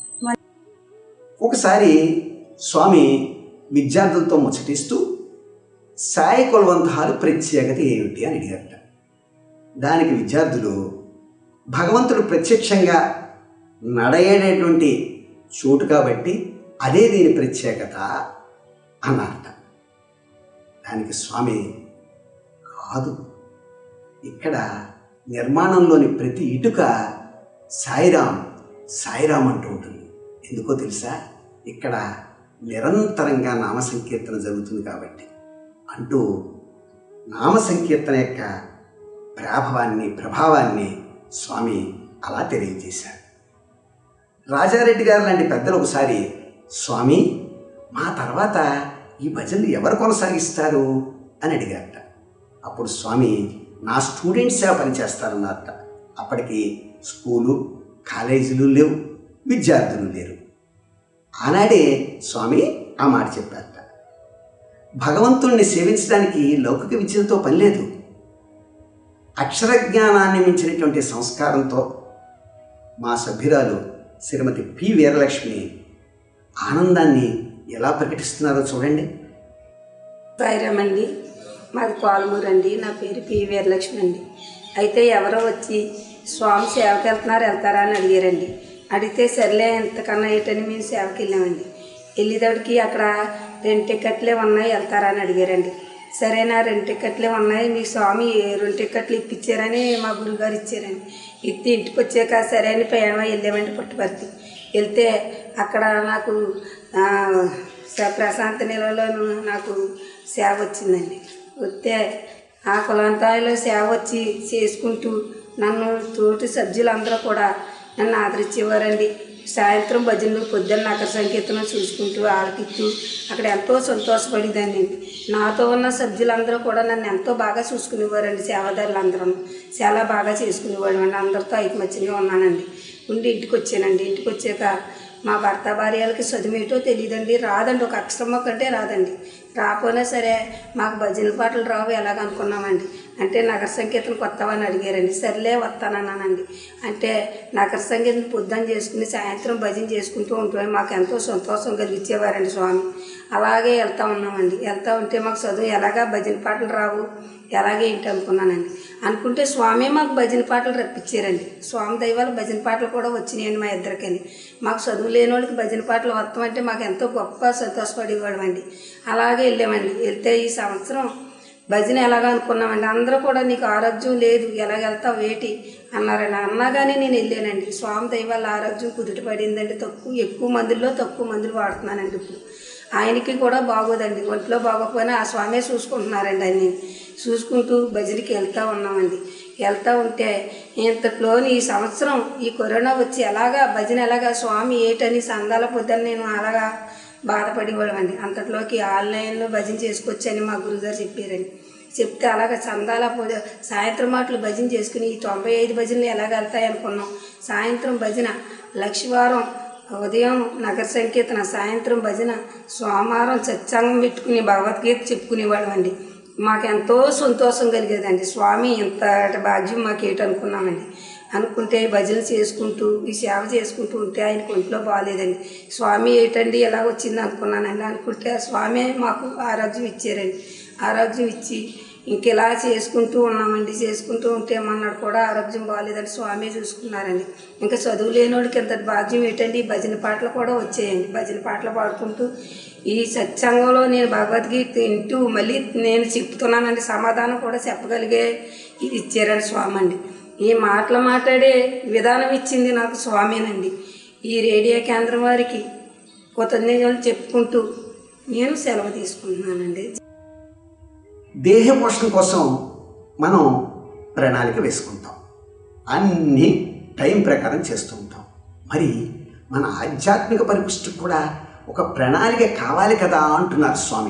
ఒకసారి స్వామి విద్యార్థులతో ముచ్చటిస్తూ సాయి కులవంతాలు ప్రత్యేకత ఏమిటి అని అడిగారట దానికి విద్యార్థులు భగవంతుడు ప్రత్యక్షంగా నడయేటటువంటి చోటు కాబట్టి అదే దీని ప్రత్యేకత అన్నారట దానికి స్వామి కాదు ఇక్కడ నిర్మాణంలోని ప్రతి ఇటుక సాయిరాం సాయిరాం అంటూ ఉంటుంది ఎందుకో తెలుసా ఇక్కడ నిరంతరంగా నామ సంకీర్తన జరుగుతుంది కాబట్టి అంటూ నామ సంకీర్తన యొక్క ప్రాభవాన్ని ప్రభావాన్ని స్వామి అలా తెలియజేశారు రాజారెడ్డి గారు లాంటి పెద్దలు ఒకసారి స్వామి మా తర్వాత ఈ భజనలు ఎవరు కొనసాగిస్తారు అని అడిగారట అప్పుడు స్వామి నా స్టూడెంట్సే పనిచేస్తారన్నారట అప్పటికి స్కూలు కాలేజీలు లేవు విద్యార్థులు లేరు ఆనాడే స్వామి ఆ మాట చెప్పారట భగవంతుణ్ణి సేవించడానికి లౌకిక విద్యలతో పని లేదు అక్షర జ్ఞానాన్ని మించినటువంటి సంస్కారంతో మా సభ్యురాలు శ్రీమతి పి వీరలక్ష్మి ఆనందాన్ని ఎలా ప్రకటిస్తున్నారో చూడండి సాయిరామ్ అండి మాది కోలమూరు అండి నా పేరు పి వీరలక్ష్మి అండి అయితే ఎవరో వచ్చి స్వామి సేవకి వెళ్తున్నారు వెళ్తారా అని అడిగారండి అడిగితే సర్లే ఎంతకన్నా ఏంటని మేము సేవకి వెళ్ళామండి వెళ్ళేటప్పటికి అక్కడ రెండు టికెట్లే ఉన్నాయి వెళ్తారా అని అడిగారండి సరేనా రెండు టికెట్లే ఉన్నాయి మీ స్వామి రెండు టికెట్లు ఇప్పించారని మా గురుగారు ఇచ్చారండి ఇత్తి ఇంటికి వచ్చాక సరే అని ప్రయాణం వెళ్ళామండి పుట్టపర్తి వెళ్తే అక్కడ నాకు ఆ, స- ప్రశాంత నిలవలోను నాకు సేవ వచ్చిందండి వస్తే ఆ కులంతాయిలో సేవ వచ్చి చేసుకుంటూ నన్ను తోటి సభ్యులందరూ కూడా నన్ను ఆదరించేవారండి సాయంత్రం భజనలు పొద్దున్న నగర సంకీర్తన చూసుకుంటూ ఆలకిస్తూ అక్కడ ఎంతో సంతోషపడేదాన్ని నాతో ఉన్న సభ్యులందరూ కూడా నన్ను ఎంతో బాగా చూసుకునేవారండి సేవాదారులు అందరూ చాలా బాగా చేసుకునేవాడు అండి అందరితో ఐకమత్యంగా ఉన్నానండి ఉండి ఇంటికి వచ్చానండి ఇంటికి వచ్చాక మా భర్త భార్యలకి చదివేటో తెలియదండి రాదండి ఒక అక్షరం ఒక్కటే రాదండి రాపోయినా సరే మాకు భజన పాటలు రావు ఎలాగ అనుకున్నామండి అంటే నగర సంగీతం కొత్తవని అడిగారండి సర్లే వస్తానన్నానండి అంటే నగర సంగీతం పొద్దున చేసుకుని సాయంత్రం భజన చేసుకుంటూ ఉంటే మాకు ఎంతో సంతోషం కలిగించేవారండి స్వామి అలాగే వెళ్తా ఉన్నామండి వెళ్తా ఉంటే మాకు చదువు ఎలాగా భజన పాటలు రావు ఎలాగే ఏంటి అనుకున్నానండి అనుకుంటే స్వామి మాకు భజన పాటలు రప్పించారండి స్వామి దైవాలు భజన పాటలు కూడా వచ్చినాయండి మా ఇద్దరికని మాకు చదువు లేని వాళ్ళకి భజన పాటలు వస్తామంటే మాకు ఎంతో గొప్ప సంతోషపడేవాడు అండి అలాగే వెళ్ళామండి వెళ్తే ఈ సంవత్సరం భజన ఎలాగ అనుకున్నామండి అందరూ కూడా నీకు ఆరోగ్యం లేదు ఎలాగ వెళ్తావు వేటి అన్నారండి అన్నా కానీ నేను వెళ్ళానండి స్వామి దైవాల ఆరోగ్యం కుదుట పడిందండి తక్కువ ఎక్కువ మందుల్లో తక్కువ మందులు వాడుతున్నానండి ఇప్పుడు ఆయనకి కూడా బాగోదండి ఒంట్లో బాగోకపోయినా ఆ స్వామే చూసుకుంటున్నారండి ఆయన చూసుకుంటూ భజనకి వెళ్తూ ఉన్నామండి వెళ్తూ ఉంటే ఇంతట్లోని ఈ సంవత్సరం ఈ కరోనా వచ్చి ఎలాగా భజన ఎలాగా స్వామి ఏటని సందాల పొద్దున నేను అలాగా బాధపడేవాళ్ళమండి అంతట్లోకి ఆన్లైన్లో భజన చేసుకొచ్చని మా గురుగారు చెప్పారండి చెప్తే అలాగ చందాల పూజ సాయంత్రం మాటలు భజన చేసుకుని ఈ తొంభై ఐదు భజనలు ఎలాగ వెళ్తాయి అనుకున్నాం సాయంత్రం భజన లక్షవారం ఉదయం నగర సంకీర్తన సాయంత్రం భజన సోమవారం సత్సంగం పెట్టుకుని భగవద్గీత చెప్పుకునేవాళ్ళం అండి మాకెంతో సంతోషం కలిగేదండి స్వామి ఇంత భాగ్యం మాకు ఏంటనుకున్నామండి అనుకుంటే భజన చేసుకుంటూ ఈ సేవ చేసుకుంటూ ఉంటే ఆయనకు ఒంట్లో బాగాలేదండి స్వామి ఏంటండి ఎలా వచ్చింది అనుకున్నానండి అనుకుంటే ఆ స్వామి మాకు ఆరోగ్యం ఇచ్చారండి ఆరోగ్యం ఇచ్చి ఇంకెలా చేసుకుంటూ ఉన్నామండి చేసుకుంటూ ఉంటే మన్నాడు కూడా ఆరోగ్యం బాగాలేదని స్వామి చూసుకున్నారండి ఇంకా చదువు లేనివాడికి ఇంత భాగ్యం ఏంటండి ఈ భజన పాటలు కూడా వచ్చాయండి భజన పాటలు పాడుకుంటూ ఈ సత్సంగంలో నేను భగవద్గీత వింటూ మళ్ళీ నేను చెప్తున్నానండి సమాధానం కూడా చెప్పగలిగే ఇది ఇచ్చారండి స్వామి అండి ఈ మాటలు మాట్లాడే విధానం ఇచ్చింది నాకు స్వామేనండి ఈ రేడియో కేంద్రం వారికి కృతజ్ఞతలు చెప్పుకుంటూ నేను సెలవు తీసుకుంటున్నానండి దేహ పోషణ కోసం మనం ప్రణాళిక వేసుకుంటాం అన్నీ టైం ప్రకారం చేస్తూ ఉంటాం మరి మన ఆధ్యాత్మిక పరిపుష్టికి కూడా ఒక ప్రణాళిక కావాలి కదా అంటున్నారు స్వామి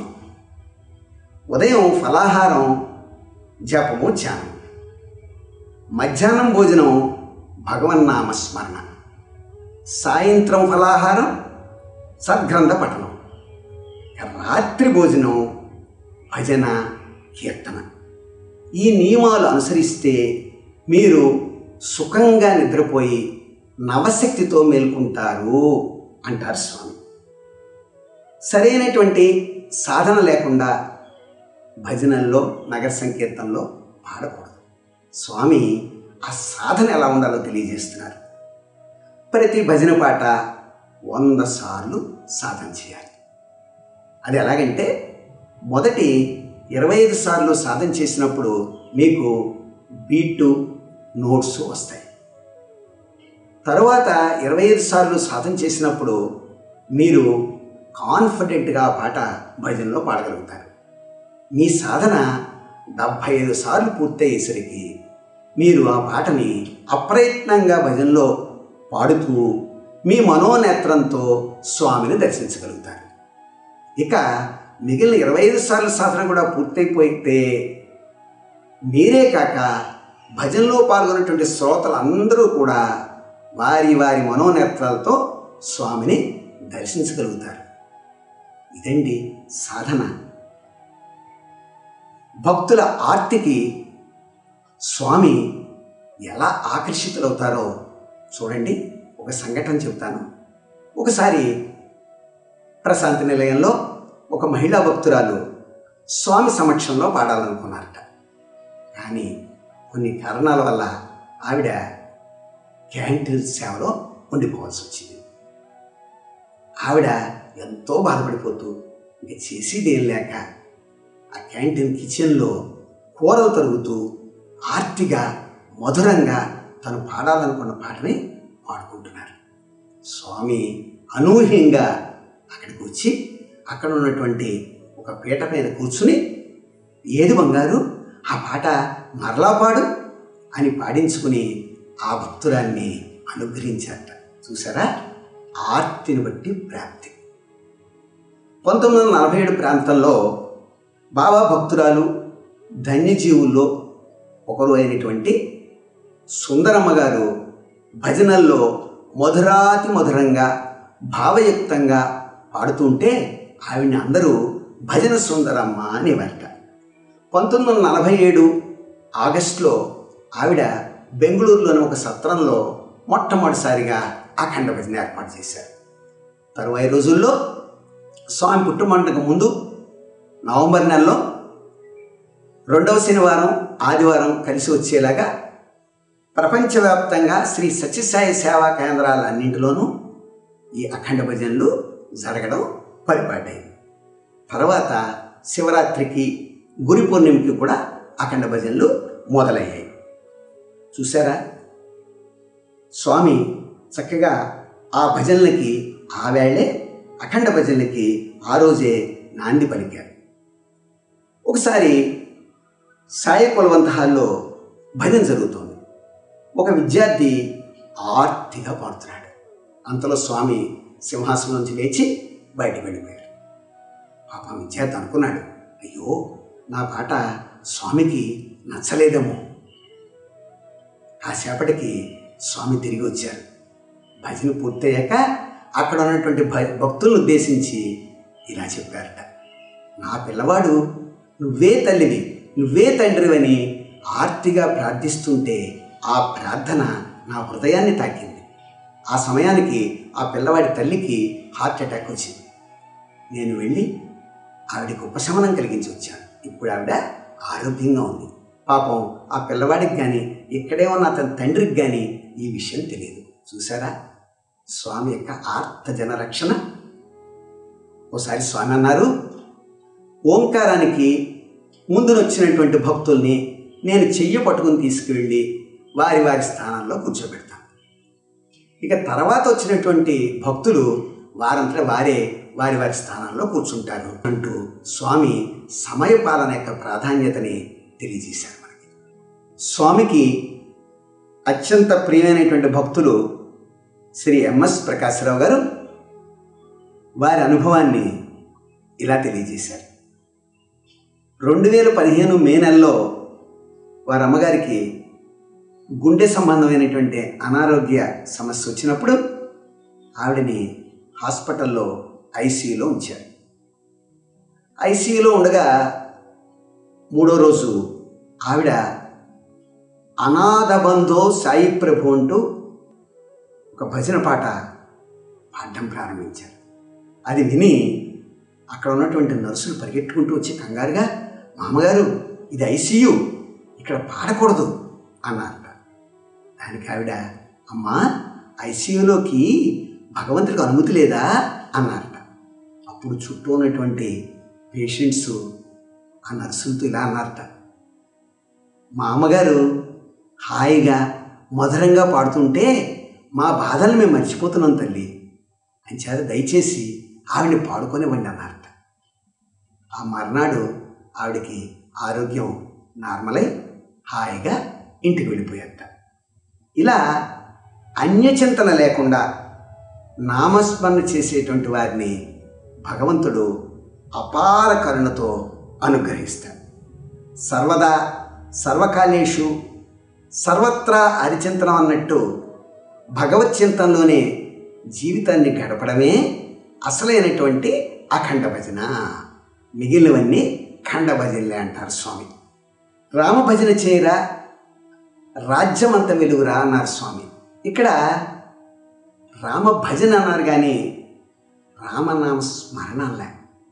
ఉదయం ఫలాహారం జపము ధ్యానం మధ్యాహ్నం భోజనం భగవన్నామ స్మరణ సాయంత్రం ఫలాహారం సద్గ్రంథ పఠనం రాత్రి భోజనం భజన కీర్తన ఈ నియమాలు అనుసరిస్తే మీరు సుఖంగా నిద్రపోయి నవశక్తితో మేల్కుంటారు అంటారు స్వామి సరైనటువంటి సాధన లేకుండా భజనల్లో నగర సంకీర్తనలో పాడకూడదు స్వామి ఆ సాధన ఎలా ఉండాలో తెలియజేస్తున్నారు ప్రతి భజన పాట వంద సార్లు సాధన చేయాలి అది ఎలాగంటే మొదటి ఇరవై ఐదు సార్లు సాధన చేసినప్పుడు మీకు బీటు నోట్స్ వస్తాయి తరువాత ఇరవై ఐదు సార్లు సాధన చేసినప్పుడు మీరు కాన్ఫిడెంట్గా ఆ పాట భజనలో పాడగలుగుతారు మీ సాధన డెబ్భై ఐదు సార్లు పూర్తయ్యేసరికి మీరు ఆ పాటని అప్రయత్నంగా భజనలో పాడుతూ మీ మనోనేత్రంతో స్వామిని దర్శించగలుగుతారు ఇక మిగిలిన ఇరవై ఐదు సార్లు సాధన కూడా పూర్తయిపోతే మీరే కాక భజనలో పాల్గొన్నటువంటి శ్రోతలు అందరూ కూడా వారి వారి మనోనేత్రాలతో స్వామిని దర్శించగలుగుతారు ఇదండి సాధన భక్తుల ఆర్తికి స్వామి ఎలా ఆకర్షితులవుతారో చూడండి ఒక సంఘటన చెప్తాను ఒకసారి ప్రశాంతి నిలయంలో ఒక మహిళా భక్తురాలు స్వామి సమక్షంలో పాడాలనుకున్నారట కానీ కొన్ని కారణాల వల్ల ఆవిడ క్యాంటీన్ సేవలో ఉండిపోవాల్సి వచ్చింది ఆవిడ ఎంతో బాధపడిపోతూ ఇంక చేసేది ఏం లేక ఆ క్యాంటీన్ కిచెన్లో కూరలు తరుగుతూ ఆర్తిగా మధురంగా తను పాడాలనుకున్న పాటని పాడుకుంటున్నారు స్వామి అనూహ్యంగా అక్కడికి వచ్చి అక్కడ ఉన్నటువంటి ఒక పీట పైన కూర్చుని ఏది బంగారు ఆ పాట మరలా పాడు అని పాడించుకుని ఆ భక్తురాన్ని అనుగ్రహించారట చూసారా ఆర్తిని బట్టి ప్రాప్తి పంతొమ్మిది వందల నలభై ఏడు ప్రాంతంలో బాబా భక్తురాలు ధన్యజీవుల్లో ఒకరు అయినటువంటి సుందరమ్మ గారు భజనల్లో మధురాతి మధురంగా భావయుక్తంగా పాడుతుంటే ఆవిడని అందరూ భజన సుందరమ్మ అనేవారట పంతొమ్మిది వందల నలభై ఏడు ఆగస్టులో ఆవిడ బెంగళూరులోని ఒక సత్రంలో మొట్టమొదటిసారిగా అఖండ భజన ఏర్పాటు చేశారు తరువాయి రోజుల్లో స్వామి పుట్టుమంటకు ముందు నవంబర్ నెలలో రెండవ శనివారం ఆదివారం కలిసి వచ్చేలాగా ప్రపంచవ్యాప్తంగా శ్రీ సత్యసాయి సేవా కేంద్రాలన్నింటిలోనూ ఈ అఖండ భజనలు జరగడం పరిపాటైంది తర్వాత శివరాత్రికి గురి పూర్ణిమకి కూడా అఖండ భజనలు మొదలయ్యాయి చూసారా స్వామి చక్కగా ఆ భజనలకి ఆ వేళే అఖండ భజనలకి ఆ రోజే నాంది పలికారు ఒకసారి సాయి కులవంత హాల్లో భజన జరుగుతోంది ఒక విద్యార్థి ఆర్తిగా పాడుతున్నాడు అంతలో స్వామి సింహాసనం నుంచి లేచి బయటికి వెళ్ళిపోయారు పాప విద్యార్థి అనుకున్నాడు అయ్యో నా పాట స్వామికి నచ్చలేదేమో కాసేపటికి స్వామి తిరిగి వచ్చారు భజన పూర్తయ్యాక అక్కడ ఉన్నటువంటి భ- భక్తులను ఉద్దేశించి ఇలా చెప్పారట నా పిల్లవాడు నువ్వే తల్లివి నువ్వే తండ్రివని ఆర్తిగా ప్రార్థిస్తుంటే ఆ ప్రార్థన నా హృదయాన్ని తాకింది ఆ సమయానికి ఆ పిల్లవాడి తల్లికి హార్ట్ అటాక్ వచ్చింది నేను వెళ్ళి ఆవిడకి ఉపశమనం కలిగించి వచ్చాను ఇప్పుడు ఆవిడ ఆరోగ్యంగా ఉంది పాపం ఆ పిల్లవాడికి కానీ ఇక్కడే ఉన్న అతని తండ్రికి కానీ ఈ విషయం తెలియదు చూసారా స్వామి యొక్క ఆర్త జన రక్షణ ఓసారి స్వామి అన్నారు ఓంకారానికి ముందునొచ్చినటువంటి భక్తుల్ని నేను చెయ్యి పట్టుకుని తీసుకువెళ్ళి వారి వారి స్థానాల్లో కూర్చోబెడతాను ఇక తర్వాత వచ్చినటువంటి భక్తులు వారంతా వారే వారి వారి స్థానాల్లో కూర్చుంటారు అంటూ స్వామి సమయపాలన యొక్క ప్రాధాన్యతని తెలియజేశారు మనకి స్వామికి అత్యంత ప్రియమైనటువంటి భక్తులు శ్రీ ఎంఎస్ ప్రకాశ్రావు గారు వారి అనుభవాన్ని ఇలా తెలియజేశారు రెండు వేల పదిహేను మే నెలలో వారి అమ్మగారికి గుండె సంబంధమైనటువంటి అనారోగ్య సమస్య వచ్చినప్పుడు ఆవిడని హాస్పిటల్లో ఐసీయూలో ఉంచారు ఐసీయూలో ఉండగా మూడో రోజు ఆవిడ అనాథ బంధో సాయి ప్రభు అంటూ ఒక భజన పాట పాడడం ప్రారంభించారు అది విని అక్కడ ఉన్నటువంటి నర్సులు పరిగెట్టుకుంటూ వచ్చి కంగారుగా మామగారు ఇది ఐసీయూ ఇక్కడ పాడకూడదు అన్నారట దానికి ఆవిడ అమ్మా ఐసీయూలోకి భగవంతుడికి అనుమతి లేదా అన్నారట అప్పుడు చుట్టూ ఉన్నటువంటి పేషెంట్స్ ఆ నర్సులతో ఇలా అన్నారట మా అమ్మగారు హాయిగా మధురంగా పాడుతుంటే మా బాధలు మేము మర్చిపోతున్నాం తల్లి అంచేత దయచేసి ఆవిడని పాడుకొనివ్వండి అన్నారట ఆ మర్నాడు ఆవిడకి ఆరోగ్యం నార్మలై హాయిగా ఇంటికి వెళ్ళిపోయారట ఇలా అన్యచింతన లేకుండా నామస్మరణ చేసేటువంటి వారిని భగవంతుడు అపార కరుణతో అనుగ్రహిస్తాడు సర్వదా సర్వకాలేషు సర్వత్రా హరిచింతనం అన్నట్టు భగవత్ చింతనలోనే జీవితాన్ని గడపడమే అసలైనటువంటి అఖండ భజన మిగిలినవన్నీ ఖండ భజనలే అంటారు స్వామి రామ భజన చేయరా రాజ్యమంత వెలుగురా అన్నారు స్వామి ఇక్కడ రామ భజన అన్నారు కానీ రామనామ స్మరణలే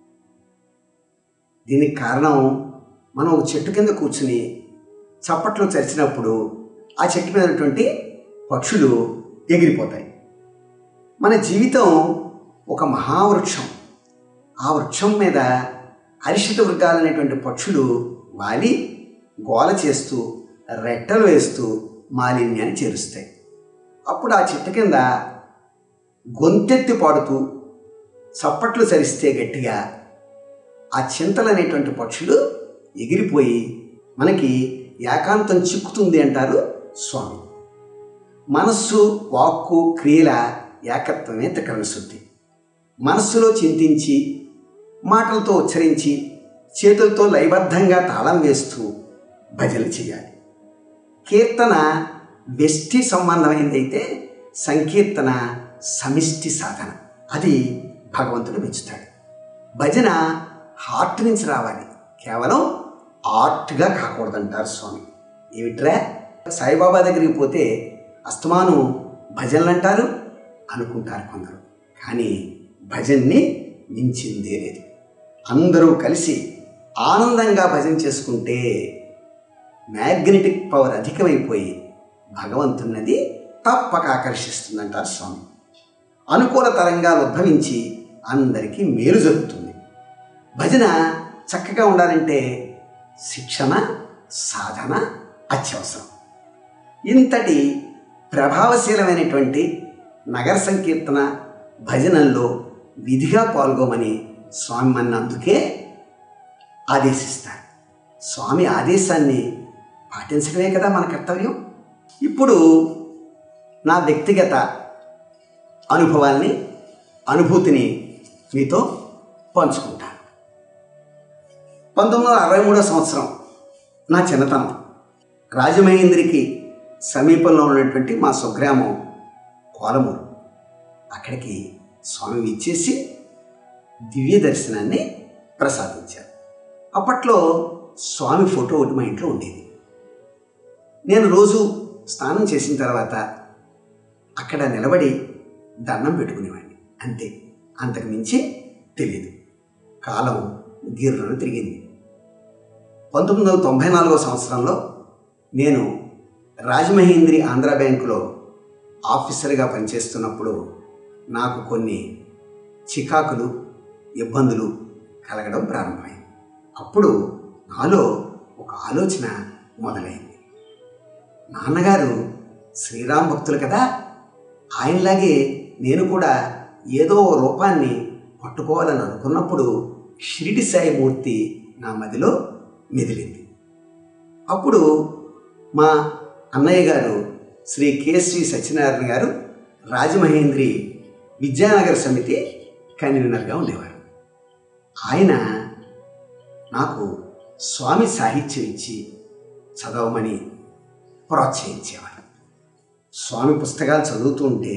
దీనికి కారణం మనం ఒక చెట్టు కింద కూర్చుని చప్పట్లు చరిచినప్పుడు ఆ చెట్టు మీద ఉన్నటువంటి పక్షులు ఎగిరిపోతాయి మన జీవితం ఒక మహావృక్షం ఆ వృక్షం మీద అరిషిత వృగాలనేటువంటి పక్షులు వాలి గోల చేస్తూ రెట్టలు వేస్తూ మాలిన్యాన్ని చేరుస్తాయి అప్పుడు ఆ చెట్టు కింద గొంతెత్తి పాడుతూ చప్పట్లు సరిస్తే గట్టిగా ఆ చింతలు అనేటువంటి పక్షులు ఎగిరిపోయి మనకి ఏకాంతం చిక్కుతుంది అంటారు స్వామి మనస్సు వాక్కు క్రియల ఏకత్వమే త్రికరణ శుద్ధి మనస్సులో చింతించి మాటలతో ఉచ్చరించి చేతులతో లయబద్ధంగా తాళం వేస్తూ భజనలు చేయాలి కీర్తన వ్యష్టి సంబంధమైనదైతే సంకీర్తన సమిష్టి సాధన అది భగవంతుడు మెచ్చుతాడు భజన హార్ట్ నుంచి రావాలి కేవలం ఆర్ట్గా కాకూడదంటారు స్వామి ఏమిట్రా సాయిబాబా దగ్గరికి పోతే అస్తమాను భజనలు అంటారు అనుకుంటారు కొందరు కానీ భజన్ని మించిందే లేదు అందరూ కలిసి ఆనందంగా భజన చేసుకుంటే మ్యాగ్నెటిక్ పవర్ అధికమైపోయి భగవంతున్నది తప్పక ఆకర్షిస్తుందంటారు స్వామి అనుకూల తరంగాలు ఉద్భవించి అందరికీ మేలు జరుగుతుంది భజన చక్కగా ఉండాలంటే శిక్షణ సాధన అత్యవసరం ఇంతటి ప్రభావశీలమైనటువంటి నగర సంకీర్తన భజనల్లో విధిగా పాల్గొమని స్వామి మన అందుకే ఆదేశిస్తారు స్వామి ఆదేశాన్ని పాటించడమే కదా మన కర్తవ్యం ఇప్పుడు నా వ్యక్తిగత అనుభవాల్ని అనుభూతిని మీతో పంచుకుంటాను పంతొమ్మిది వందల అరవై మూడో సంవత్సరం నా చిన్నతనం రాజమహేంద్రికి సమీపంలో ఉన్నటువంటి మా స్వగ్రామం కోలమూరు అక్కడికి స్వామి ఇచ్చేసి దివ్య దర్శనాన్ని ప్రసాదించారు అప్పట్లో స్వామి ఫోటో ఒకటి మా ఇంట్లో ఉండేది నేను రోజు స్నానం చేసిన తర్వాత అక్కడ నిలబడి దండం పెట్టుకునేవాడిని అంతే అంతకు మించి తెలియదు కాలం గిర్రను తిరిగింది పంతొమ్మిది వందల తొంభై నాలుగో సంవత్సరంలో నేను రాజమహేంద్రి ఆంధ్ర బ్యాంకులో ఆఫీసర్గా పనిచేస్తున్నప్పుడు నాకు కొన్ని చికాకులు ఇబ్బందులు కలగడం ప్రారంభమైంది అప్పుడు నాలో ఒక ఆలోచన మొదలైంది నాన్నగారు శ్రీరామ్ భక్తులు కదా ఆయనలాగే నేను కూడా ఏదో ఓ రూపాన్ని పట్టుకోవాలని అనుకున్నప్పుడు షిరిడి సాయి మూర్తి నా మదిలో మెదిలింది అప్పుడు మా అన్నయ్య గారు శ్రీ కేఎస్వి సత్యనారాయణ గారు రాజమహేంద్రి విద్యానగర్ సమితి కన్వీనర్గా ఉండేవారు ఆయన నాకు స్వామి సాహిత్యం ఇచ్చి చదవమని ప్రోత్సహించేవారు స్వామి పుస్తకాలు చదువుతుంటే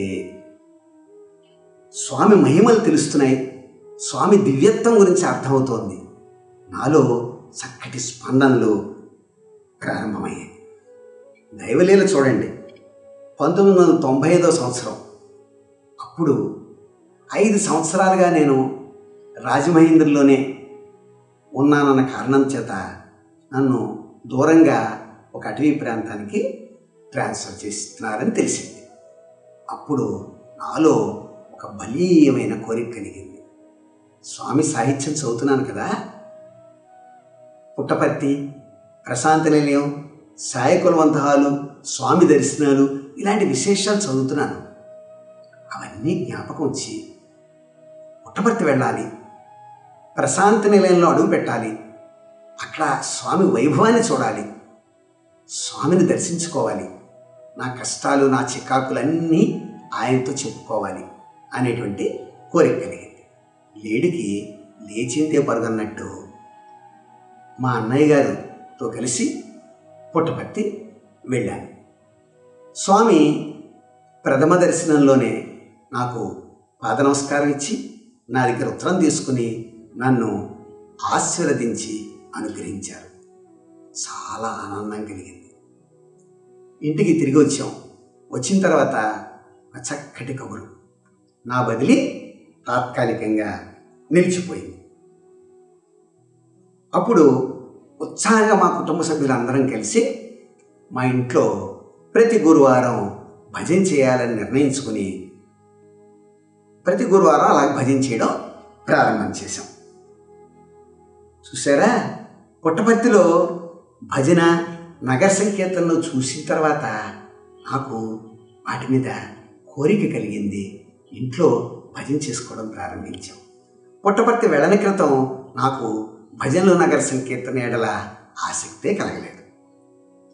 స్వామి మహిమలు తెలుస్తున్నాయి స్వామి దివ్యత్వం గురించి అర్థమవుతోంది నాలో చక్కటి స్పందనలు ప్రారంభమయ్యాయి దైవలీల చూడండి పంతొమ్మిది వందల తొంభై ఐదో సంవత్సరం అప్పుడు ఐదు సంవత్సరాలుగా నేను రాజమహేంద్రలోనే ఉన్నానన్న కారణం చేత నన్ను దూరంగా ఒక అటవీ ప్రాంతానికి ట్రాన్స్ఫర్ చేస్తున్నారని తెలిసింది అప్పుడు నాలో ఒక బలీయమైన కోరిక కలిగింది స్వామి సాహిత్యం చదువుతున్నాను కదా పుట్టపర్తి ప్రశాంత నిలయం సాయి కులవంతహాలు స్వామి దర్శనాలు ఇలాంటి విశేషాలు చదువుతున్నాను అవన్నీ జ్ఞాపకం వచ్చి పుట్టపర్తి వెళ్ళాలి ప్రశాంత నిలయంలో అడుగు పెట్టాలి అక్కడ స్వామి వైభవాన్ని చూడాలి స్వామిని దర్శించుకోవాలి నా కష్టాలు నా చికాకులన్నీ ఆయనతో చెప్పుకోవాలి అనేటువంటి కోరిక కలిగింది లేడికి లేచిందే పరుగన్నట్టు మా అన్నయ్య గారితో కలిసి పుట్టపర్తి వెళ్ళాను స్వామి ప్రథమ దర్శనంలోనే నాకు పాద నమస్కారం ఇచ్చి నా దగ్గర ఉత్తరం తీసుకుని నన్ను ఆశీర్వదించి అనుగ్రహించారు చాలా ఆనందం కలిగింది ఇంటికి తిరిగి వచ్చాం వచ్చిన తర్వాత ఒక చక్కటి కబురు నా బదిలీ తాత్కాలికంగా నిలిచిపోయింది అప్పుడు ఉత్సాహంగా మా కుటుంబ సభ్యులందరం కలిసి మా ఇంట్లో ప్రతి గురువారం భజన చేయాలని నిర్ణయించుకుని ప్రతి గురువారం అలా భజన చేయడం ప్రారంభం చేశాం చూసారా పుట్టపర్తిలో భజన నగర సంకీర్తనలో చూసిన తర్వాత నాకు వాటి మీద కోరిక కలిగింది ఇంట్లో భజన చేసుకోవడం ప్రారంభించాం పుట్టపర్తి వెళ్ళని క్రితం నాకు భజనలు నగర సంకీర్తన ఎడల ఆసక్తే కలగలేదు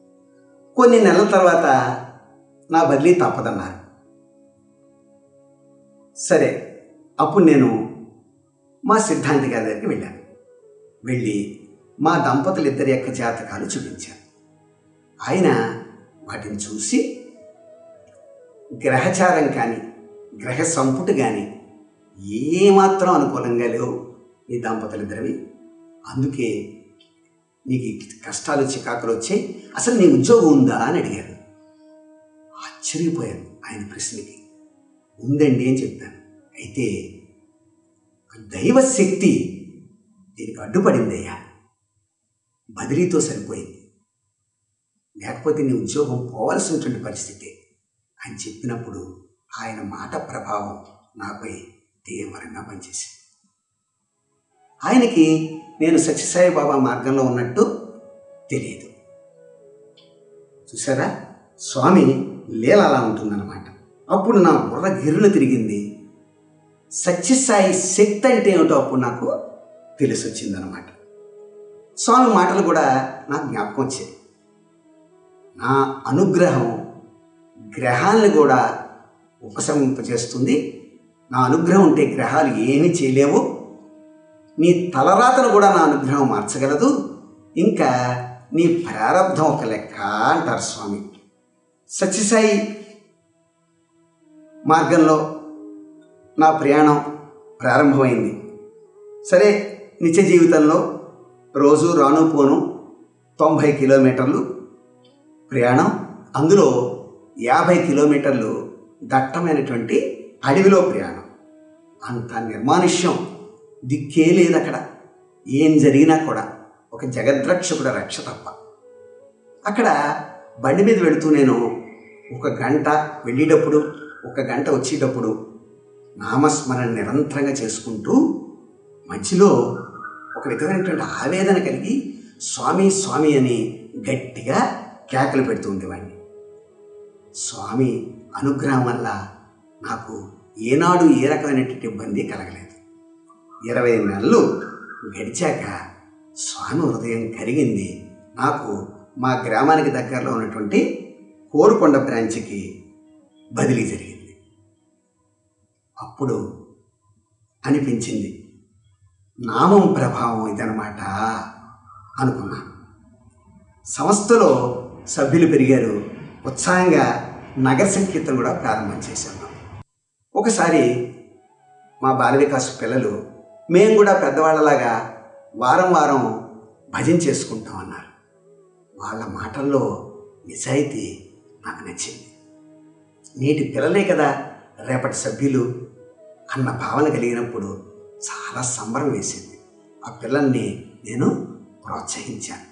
కొన్ని నెలల తర్వాత నా బదిలీ తప్పదన్నారు సరే అప్పుడు నేను మా సిద్ధాంతి గారి దగ్గరికి వెళ్ళాను వెళ్ళి మా దంపతులిద్దరి యొక్క జాతకాలు చూపించాను ఆయన వాటిని చూసి గ్రహచారం కానీ గ్రహ సంపుటి కానీ ఏమాత్రం అనుకూలంగా లేవు ఈ దంపతులిద్దరివి అందుకే నీకు ఈ కష్టాలు చికాకులు వచ్చాయి అసలు నీ ఉద్యోగం ఉందా అని అడిగారు ఆశ్చర్యపోయాను ఆయన ప్రశ్నకి ఉందండి అని చెప్పాను అయితే దైవ శక్తి దీనికి అడ్డుపడిందయ్యా బదిలీతో సరిపోయింది లేకపోతే నీ ఉద్యోగం పోవాల్సినటువంటి పరిస్థితి అని చెప్పినప్పుడు ఆయన మాట ప్రభావం నాపై తీవ్రంగా పనిచేసింది ఆయనకి నేను సత్యసాయి బాబా మార్గంలో ఉన్నట్టు తెలియదు చూసారా స్వామి లీల అలా ఉంటుందన్నమాట అప్పుడు నా బుర్ర గిర్రున తిరిగింది సత్యసాయి శక్తి అంటే ఏమిటో అప్పుడు నాకు తెలిసి వచ్చిందనమాట స్వామి మాటలు కూడా నాకు జ్ఞాపకం వచ్చాయి నా అనుగ్రహం గ్రహాలను కూడా ఉపశమింపజేస్తుంది నా అనుగ్రహం ఉంటే గ్రహాలు ఏమీ చేయలేవు నీ తలరాతను కూడా నా అనుగ్రహం మార్చగలదు ఇంకా నీ ప్రారంధం ఒక లెక్క అంటారు స్వామి సత్యసాయి మార్గంలో నా ప్రయాణం ప్రారంభమైంది సరే నిత్య జీవితంలో రోజు రాను పోను తొంభై కిలోమీటర్లు ప్రయాణం అందులో యాభై కిలోమీటర్లు దట్టమైనటువంటి అడవిలో ప్రయాణం అంత నిర్మానుష్యం దిక్కే లేదు అక్కడ ఏం జరిగినా కూడా ఒక జగద్రక్షకుడ రక్ష తప్ప అక్కడ బండి మీద వెళుతూ నేను ఒక గంట వెళ్ళేటప్పుడు ఒక గంట వచ్చేటప్పుడు నామస్మరణ నిరంతరంగా చేసుకుంటూ మధ్యలో ఒక విధమైనటువంటి ఆవేదన కలిగి స్వామి స్వామి అని గట్టిగా కేకలు పెడుతూ ఉండేవాడిని స్వామి అనుగ్రహం వల్ల నాకు ఏనాడు ఏ రకమైనటువంటి ఇబ్బంది కలగలేదు ఇరవై నెలలు గడిచాక స్వామి హృదయం కరిగింది నాకు మా గ్రామానికి దగ్గరలో ఉన్నటువంటి కోరుకొండ బ్రాంచ్కి బదిలీ జరిగింది అప్పుడు అనిపించింది నామం ప్రభావం ఇదనమాట అనుకున్నాను సంస్థలో సభ్యులు పెరిగారు ఉత్సాహంగా నగర సంకీర్తన కూడా ప్రారంభం చేశాను ఒకసారి మా బాల వికాస్ పిల్లలు మేము కూడా పెద్దవాళ్ళలాగా వారం వారం భజన చేసుకుంటాం అన్నారు వాళ్ళ మాటల్లో నిజాయితీ నాకు నచ్చింది నేటి పిల్లలే కదా రేపటి సభ్యులు అన్న భావన కలిగినప్పుడు చాలా సంబరం వేసింది ఆ పిల్లల్ని నేను ప్రోత్సహించాను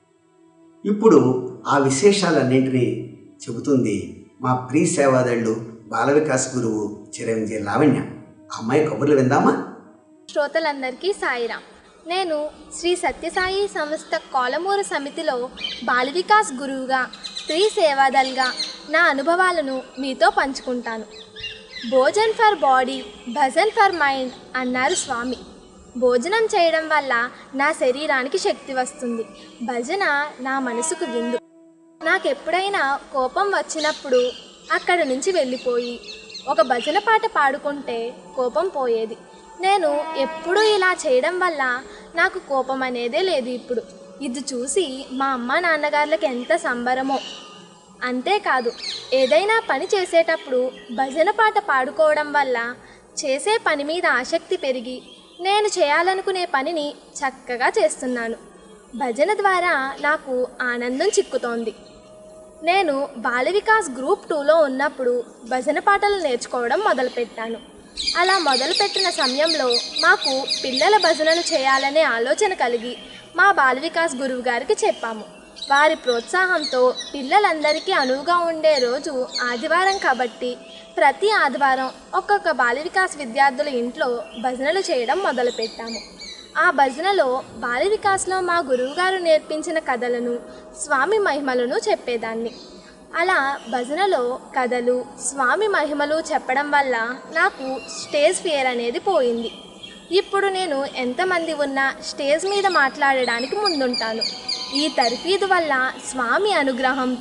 ఇప్పుడు ఆ విశేషాలన్నింటినీ చెబుతుంది మా ప్రీ సేవాదళ్ళు బాల వికాస్ గురువు చిరంజీవి లావణ్య ఆ అమ్మాయి కబుర్లు విందామా శ్రోతలందరికీ సాయిరాం నేను శ్రీ సత్యసాయి సంస్థ కోలమూరు సమితిలో బాల వికాస్ గురువుగా స్త్రీ సేవాదల్గా నా అనుభవాలను మీతో పంచుకుంటాను bhojan for body bhajan for mind అన్నారు స్వామి భోజనం చేయడం వల్ల నా శరీరానికి శక్తి వస్తుంది భజన నా మనసుకు విందు నాకెప్పుడైనా కోపం వచ్చినప్పుడు అక్కడి నుంచి వెళ్ళిపోయి ఒక భజన పాట పాడుకుంటే కోపం పోయేది నేను ఎప్పుడూ ఇలా చేయడం వల్ల నాకు కోపం అనేదే లేదు ఇప్పుడు ఇది చూసి మా అమ్మ నాన్నగారులకు ఎంత సంబరమో అంతేకాదు ఏదైనా పని చేసేటప్పుడు భజన పాట పాడుకోవడం వల్ల చేసే పని మీద ఆసక్తి పెరిగి నేను చేయాలనుకునే పనిని చక్కగా చేస్తున్నాను భజన ద్వారా నాకు ఆనందం చిక్కుతోంది నేను బాల వికాస్ గ్రూప్ టూలో ఉన్నప్పుడు భజన పాటలు నేర్చుకోవడం మొదలుపెట్టాను అలా మొదలుపెట్టిన సమయంలో మాకు పిల్లల భజనలు చేయాలనే ఆలోచన కలిగి మా బాల వికాస్ గురువు గారికి చెప్పాము వారి ప్రోత్సాహంతో పిల్లలందరికీ అనువుగా ఉండే రోజు ఆదివారం కాబట్టి ప్రతి ఆదివారం ఒక్కొక్క బాల వికాస్ విద్యార్థుల ఇంట్లో భజనలు చేయడం మొదలుపెట్టాము ఆ భజనలో బాల వికాస్లో మా గురువుగారు నేర్పించిన కథలను స్వామి మహిమలను చెప్పేదాన్ని అలా భజనలో కథలు స్వామి మహిమలు చెప్పడం వల్ల నాకు స్టేజ్ ఫియర్ అనేది పోయింది ఇప్పుడు నేను ఎంతమంది ఉన్నా స్టేజ్ మీద మాట్లాడడానికి ముందుంటాను ఈ తర్ఫీదు వల్ల స్వామి అనుగ్రహంతో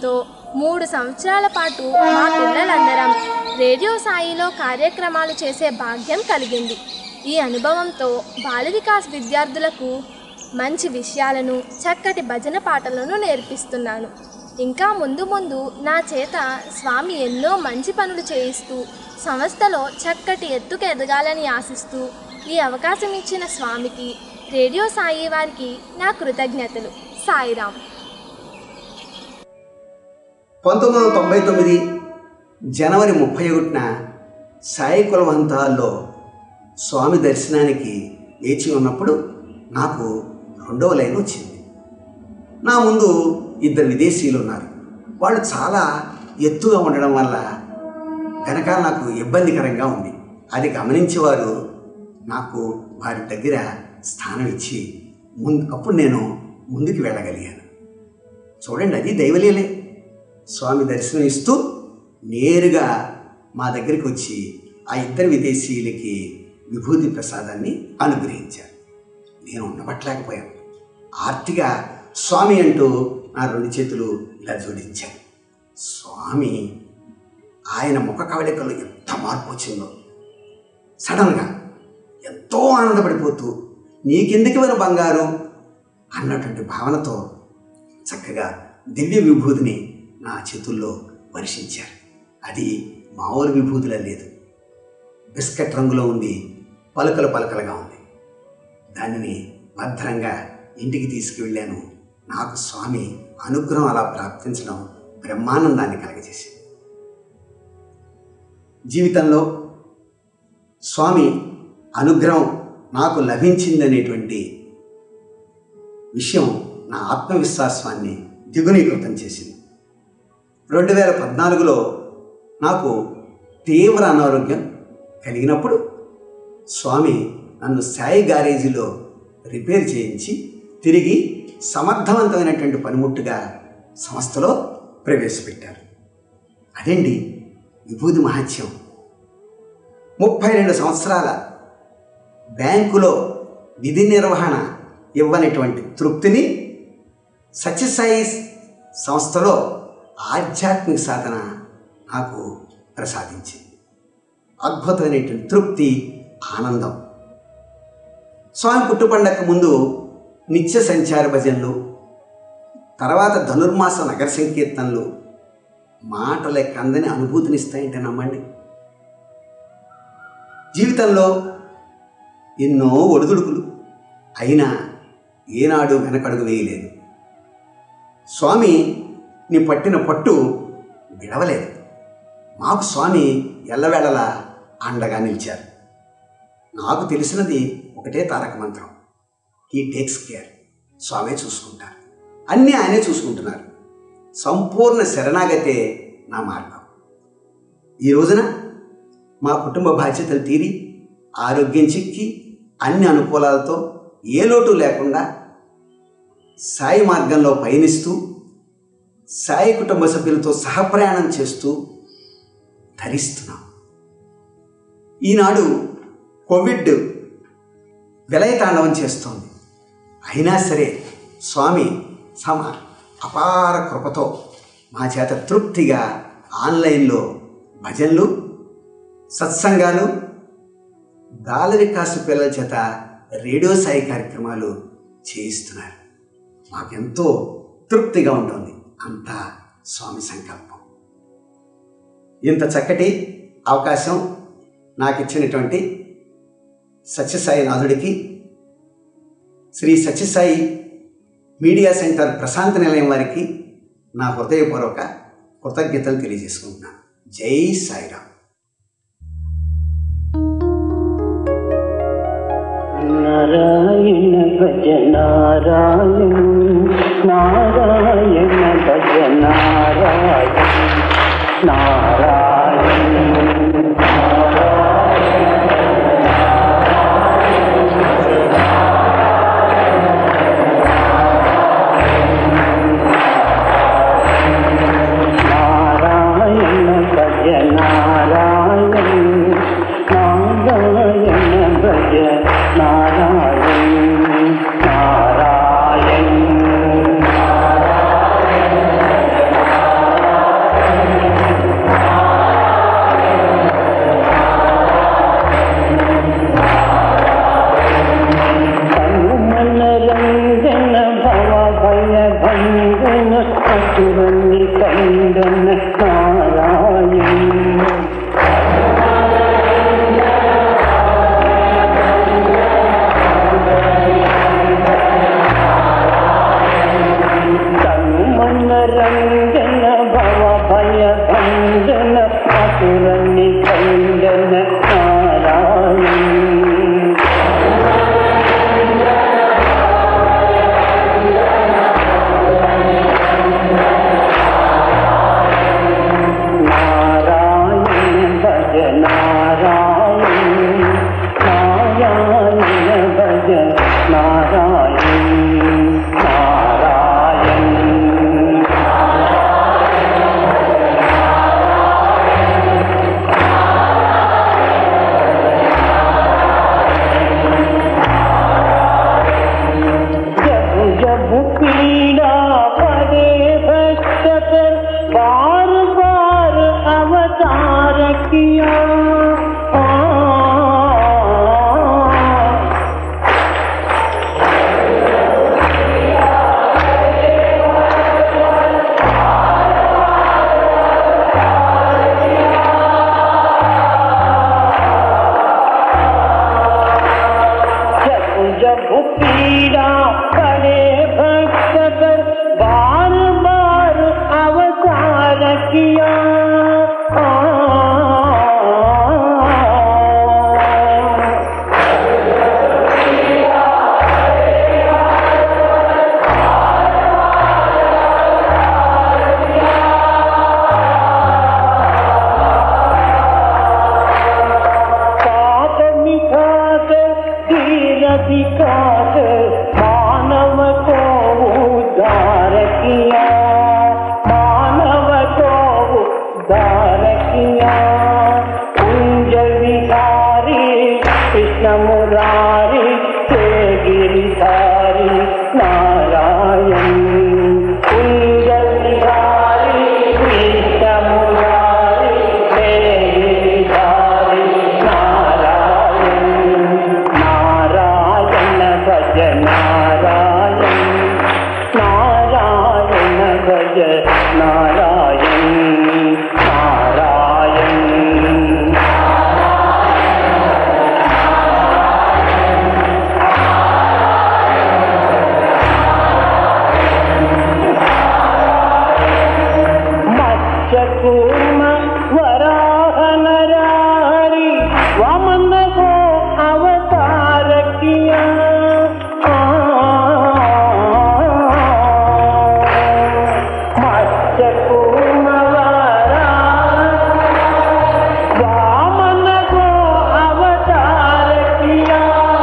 మూడు సంవత్సరాల పాటు మా పిల్లలందరం రేడియో సాయిలో కార్యక్రమాలు చేసే భాగ్యం కలిగింది ఈ అనుభవంతో బాల వికాస్ విద్యార్థులకు మంచి విషయాలను చక్కటి భజన పాటలను నేర్పిస్తున్నాను ఇంకా ముందు ముందు నా చేత స్వామి ఎన్నో మంచి పనులు చేయిస్తూ సంస్థలో చక్కటి ఎత్తుకు ఎదగాలని ఆశిస్తూ ఈ అవకాశం ఇచ్చిన స్వామికి రేడియో సాయి వారికి నా కృతజ్ఞతలు సాయిరామ్ పంతొమ్మిది వందల తొంభై తొమ్మిది జనవరి ముప్పై ఒకటిన సాయి కులవంత హాల్లో స్వామి దర్శనానికి వేచి ఉన్నప్పుడు నాకు రెండవ లైన్ వచ్చింది నా ముందు ఇద్దరు విదేశీయులు ఉన్నారు వాళ్ళు చాలా ఎత్తుగా ఉండడం వల్ల వెనకాల నాకు ఇబ్బందికరంగా ఉంది అది గమనించేవారు నాకు వారి దగ్గర స్థానం ఇచ్చి ముందు అప్పుడు నేను ముందుకు వెళ్ళగలిగాను చూడండి అది దైవలీలే స్వామి దర్శనం ఇస్తూ నేరుగా మా దగ్గరికి వచ్చి ఆ ఇద్దరు విదేశీయులకి విభూతి ప్రసాదాన్ని అనుగ్రహించారు నేను ఉండబట్టలేకపోయాను ఆర్తిగా స్వామి అంటూ నా రెండు చేతులు ఇలా జోడించాను స్వామి ఆయన ముఖ కవళికలో ఎంత మార్పు వచ్చిందో సడన్గా ఎంతో ఆనందపడిపోతూ నీకెందుకు మన బంగారు అన్నటువంటి భావనతో చక్కగా దివ్య విభూతిని నా చేతుల్లో వర్షించారు అది మామూలు విభూతిలా లేదు బిస్కెట్ రంగులో ఉంది పలుకలు పలుకలుగా ఉంది దానిని భద్రంగా ఇంటికి తీసుకువెళ్ళాను నాకు స్వామి అనుగ్రహం అలా ప్రాప్తించడం బ్రహ్మానందాన్ని కలగజేసింది జీవితంలో స్వామి అనుగ్రహం నాకు లభించిందనేటువంటి విషయం నా ఆత్మవిశ్వాసాన్ని ద్విగుణీకృతం చేసింది రెండు వేల పద్నాలుగులో నాకు తీవ్ర అనారోగ్యం కలిగినప్పుడు స్వామి నన్ను సాయి గ్యారేజీలో రిపేర్ చేయించి తిరిగి సమర్థవంతమైనటువంటి పనిముట్టుగా సంస్థలో ప్రవేశపెట్టారు అదేంటి విభూతి మహత్యం ముప్పై రెండు సంవత్సరాల బ్యాంకులో విధి నిర్వహణ ఇవ్వనటువంటి తృప్తిని సత్యసాయి సంస్థలో ఆధ్యాత్మిక సాధన నాకు ప్రసాదించింది అద్భుతమైనటువంటి తృప్తి ఆనందం స్వామి పుట్టుపండకు ముందు నిత్య సంచార భజనలు తర్వాత ధనుర్మాస నగర సంకీర్తనలు మాటల కందని అనుభూతినిస్తాయంటే నమ్మండి జీవితంలో ఎన్నో ఒడిదుడుకులు అయినా ఏనాడు వెనకడుగు వేయలేదు స్వామి నీ పట్టిన పట్టు విడవలేదు మాకు స్వామి ఎల్లవేళలా అండగా నిలిచారు నాకు తెలిసినది ఒకటే తారక మంత్రం ఈ టేక్స్ కేర్ స్వామి చూసుకుంటారు అన్నీ ఆయనే చూసుకుంటున్నారు సంపూర్ణ శరణాగతే నా మార్గం ఈ రోజున మా కుటుంబ బాధ్యతలు తీరి ఆరోగ్యం చిక్కి అన్ని అనుకూలాలతో ఏ లోటు లేకుండా సాయి మార్గంలో పయనిస్తూ సాయి కుటుంబ సభ్యులతో సహప్రయాణం చేస్తూ ధరిస్తున్నాం ఈనాడు కోవిడ్ విలయతాండవం చేస్తోంది అయినా సరే స్వామి సమ అపార కృపతో మా చేత తృప్తిగా ఆన్లైన్లో భజనలు సత్సంగాలు బాల వికాస పిల్లల చేత రేడియో సాయి కార్యక్రమాలు చేయిస్తున్నారు మాకెంతో తృప్తిగా ఉంటుంది అంతా స్వామి సంకల్పం ఇంత చక్కటి అవకాశం నాకు ఇచ్చినటువంటి సత్యసాయి నాథుడికి శ్రీ సత్యసాయి మీడియా సెంటర్ ప్రశాంత నిలయం వారికి నా హృదయపూర్వక కృతజ్ఞతలు తెలియజేసుకుంటున్నాను జై సాయిరామ్ నారాయణ భజ నారాయణ నారాయణ భజ నారాయణ నారాయణ నారాయణ భజ నారాయణ నారాయణ భజ నారాయణ నారాయణ असुरनि कन्दन नारायण तनु मन रंजन भव भय भंजन असुरनि कन्दन नारायण नारायण भज नारायण नारायण भज नारायण नारायण जब जब पीड़ा पड़े भक्त पर बार बार अवतार किया आ, जब जब पीड़ा पड़े भक्त पर बार बार अवतार किया आ, पाप मिठास दीन विकास मानव को उद्धार किया मानव को उद्धार किया कुंज विहारी कृष्ण मुरारी के गिरिधारी नारायण कुंज विहारी कृष्ण मुरारी के गिरिधारी नारायण नारायण भज नारायण नारायण भज नारायण नारायण मत्स्यकूर्म वराह नरारी वामन को अवतार किया आ, मत्स्यकूर्म वराह वामन को अवतार किया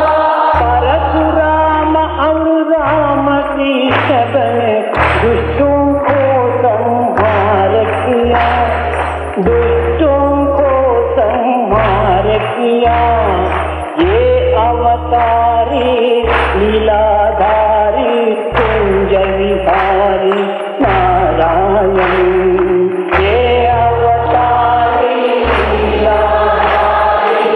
परशुराम और राम कृष्ण बने दुष्टों को संहार किया दुष्टों को संहार किया ये अवतारी लीलाधारी कुंज विहारी नारायण ये अवतारी लीलाधारी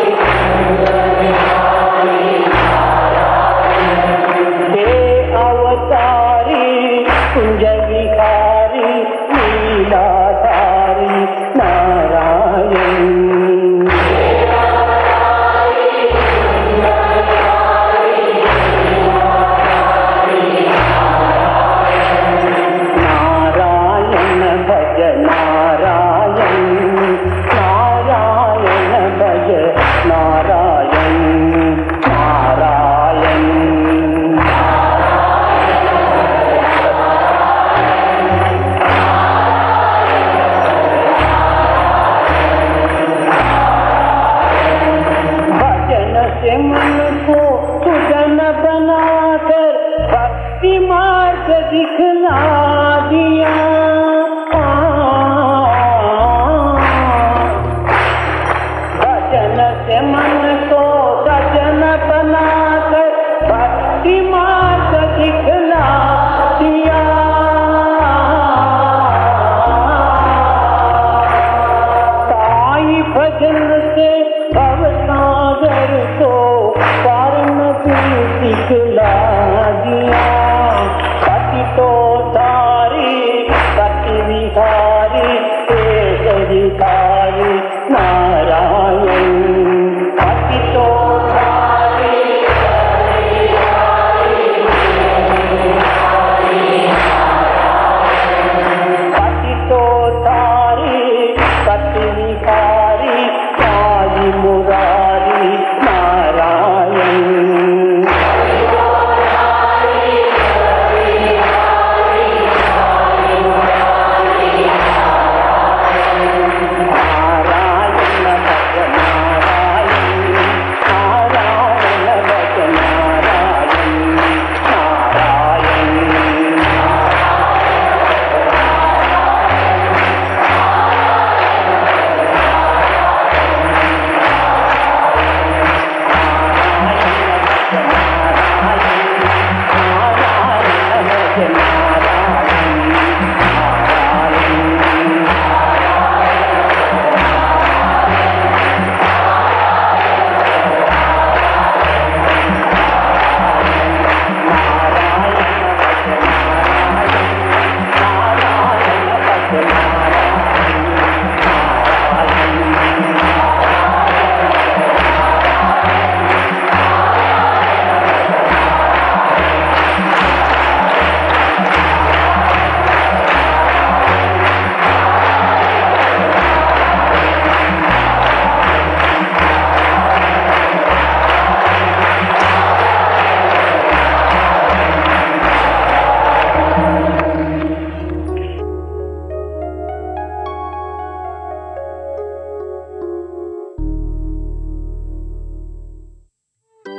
हे अवतारी कुंज विहारी लीलाधारी नारायण नारायण भज नारायण नारायण भज नारायण नारायण भजन से मन को सुजन बनाकर भक्ति मार्ग दिखला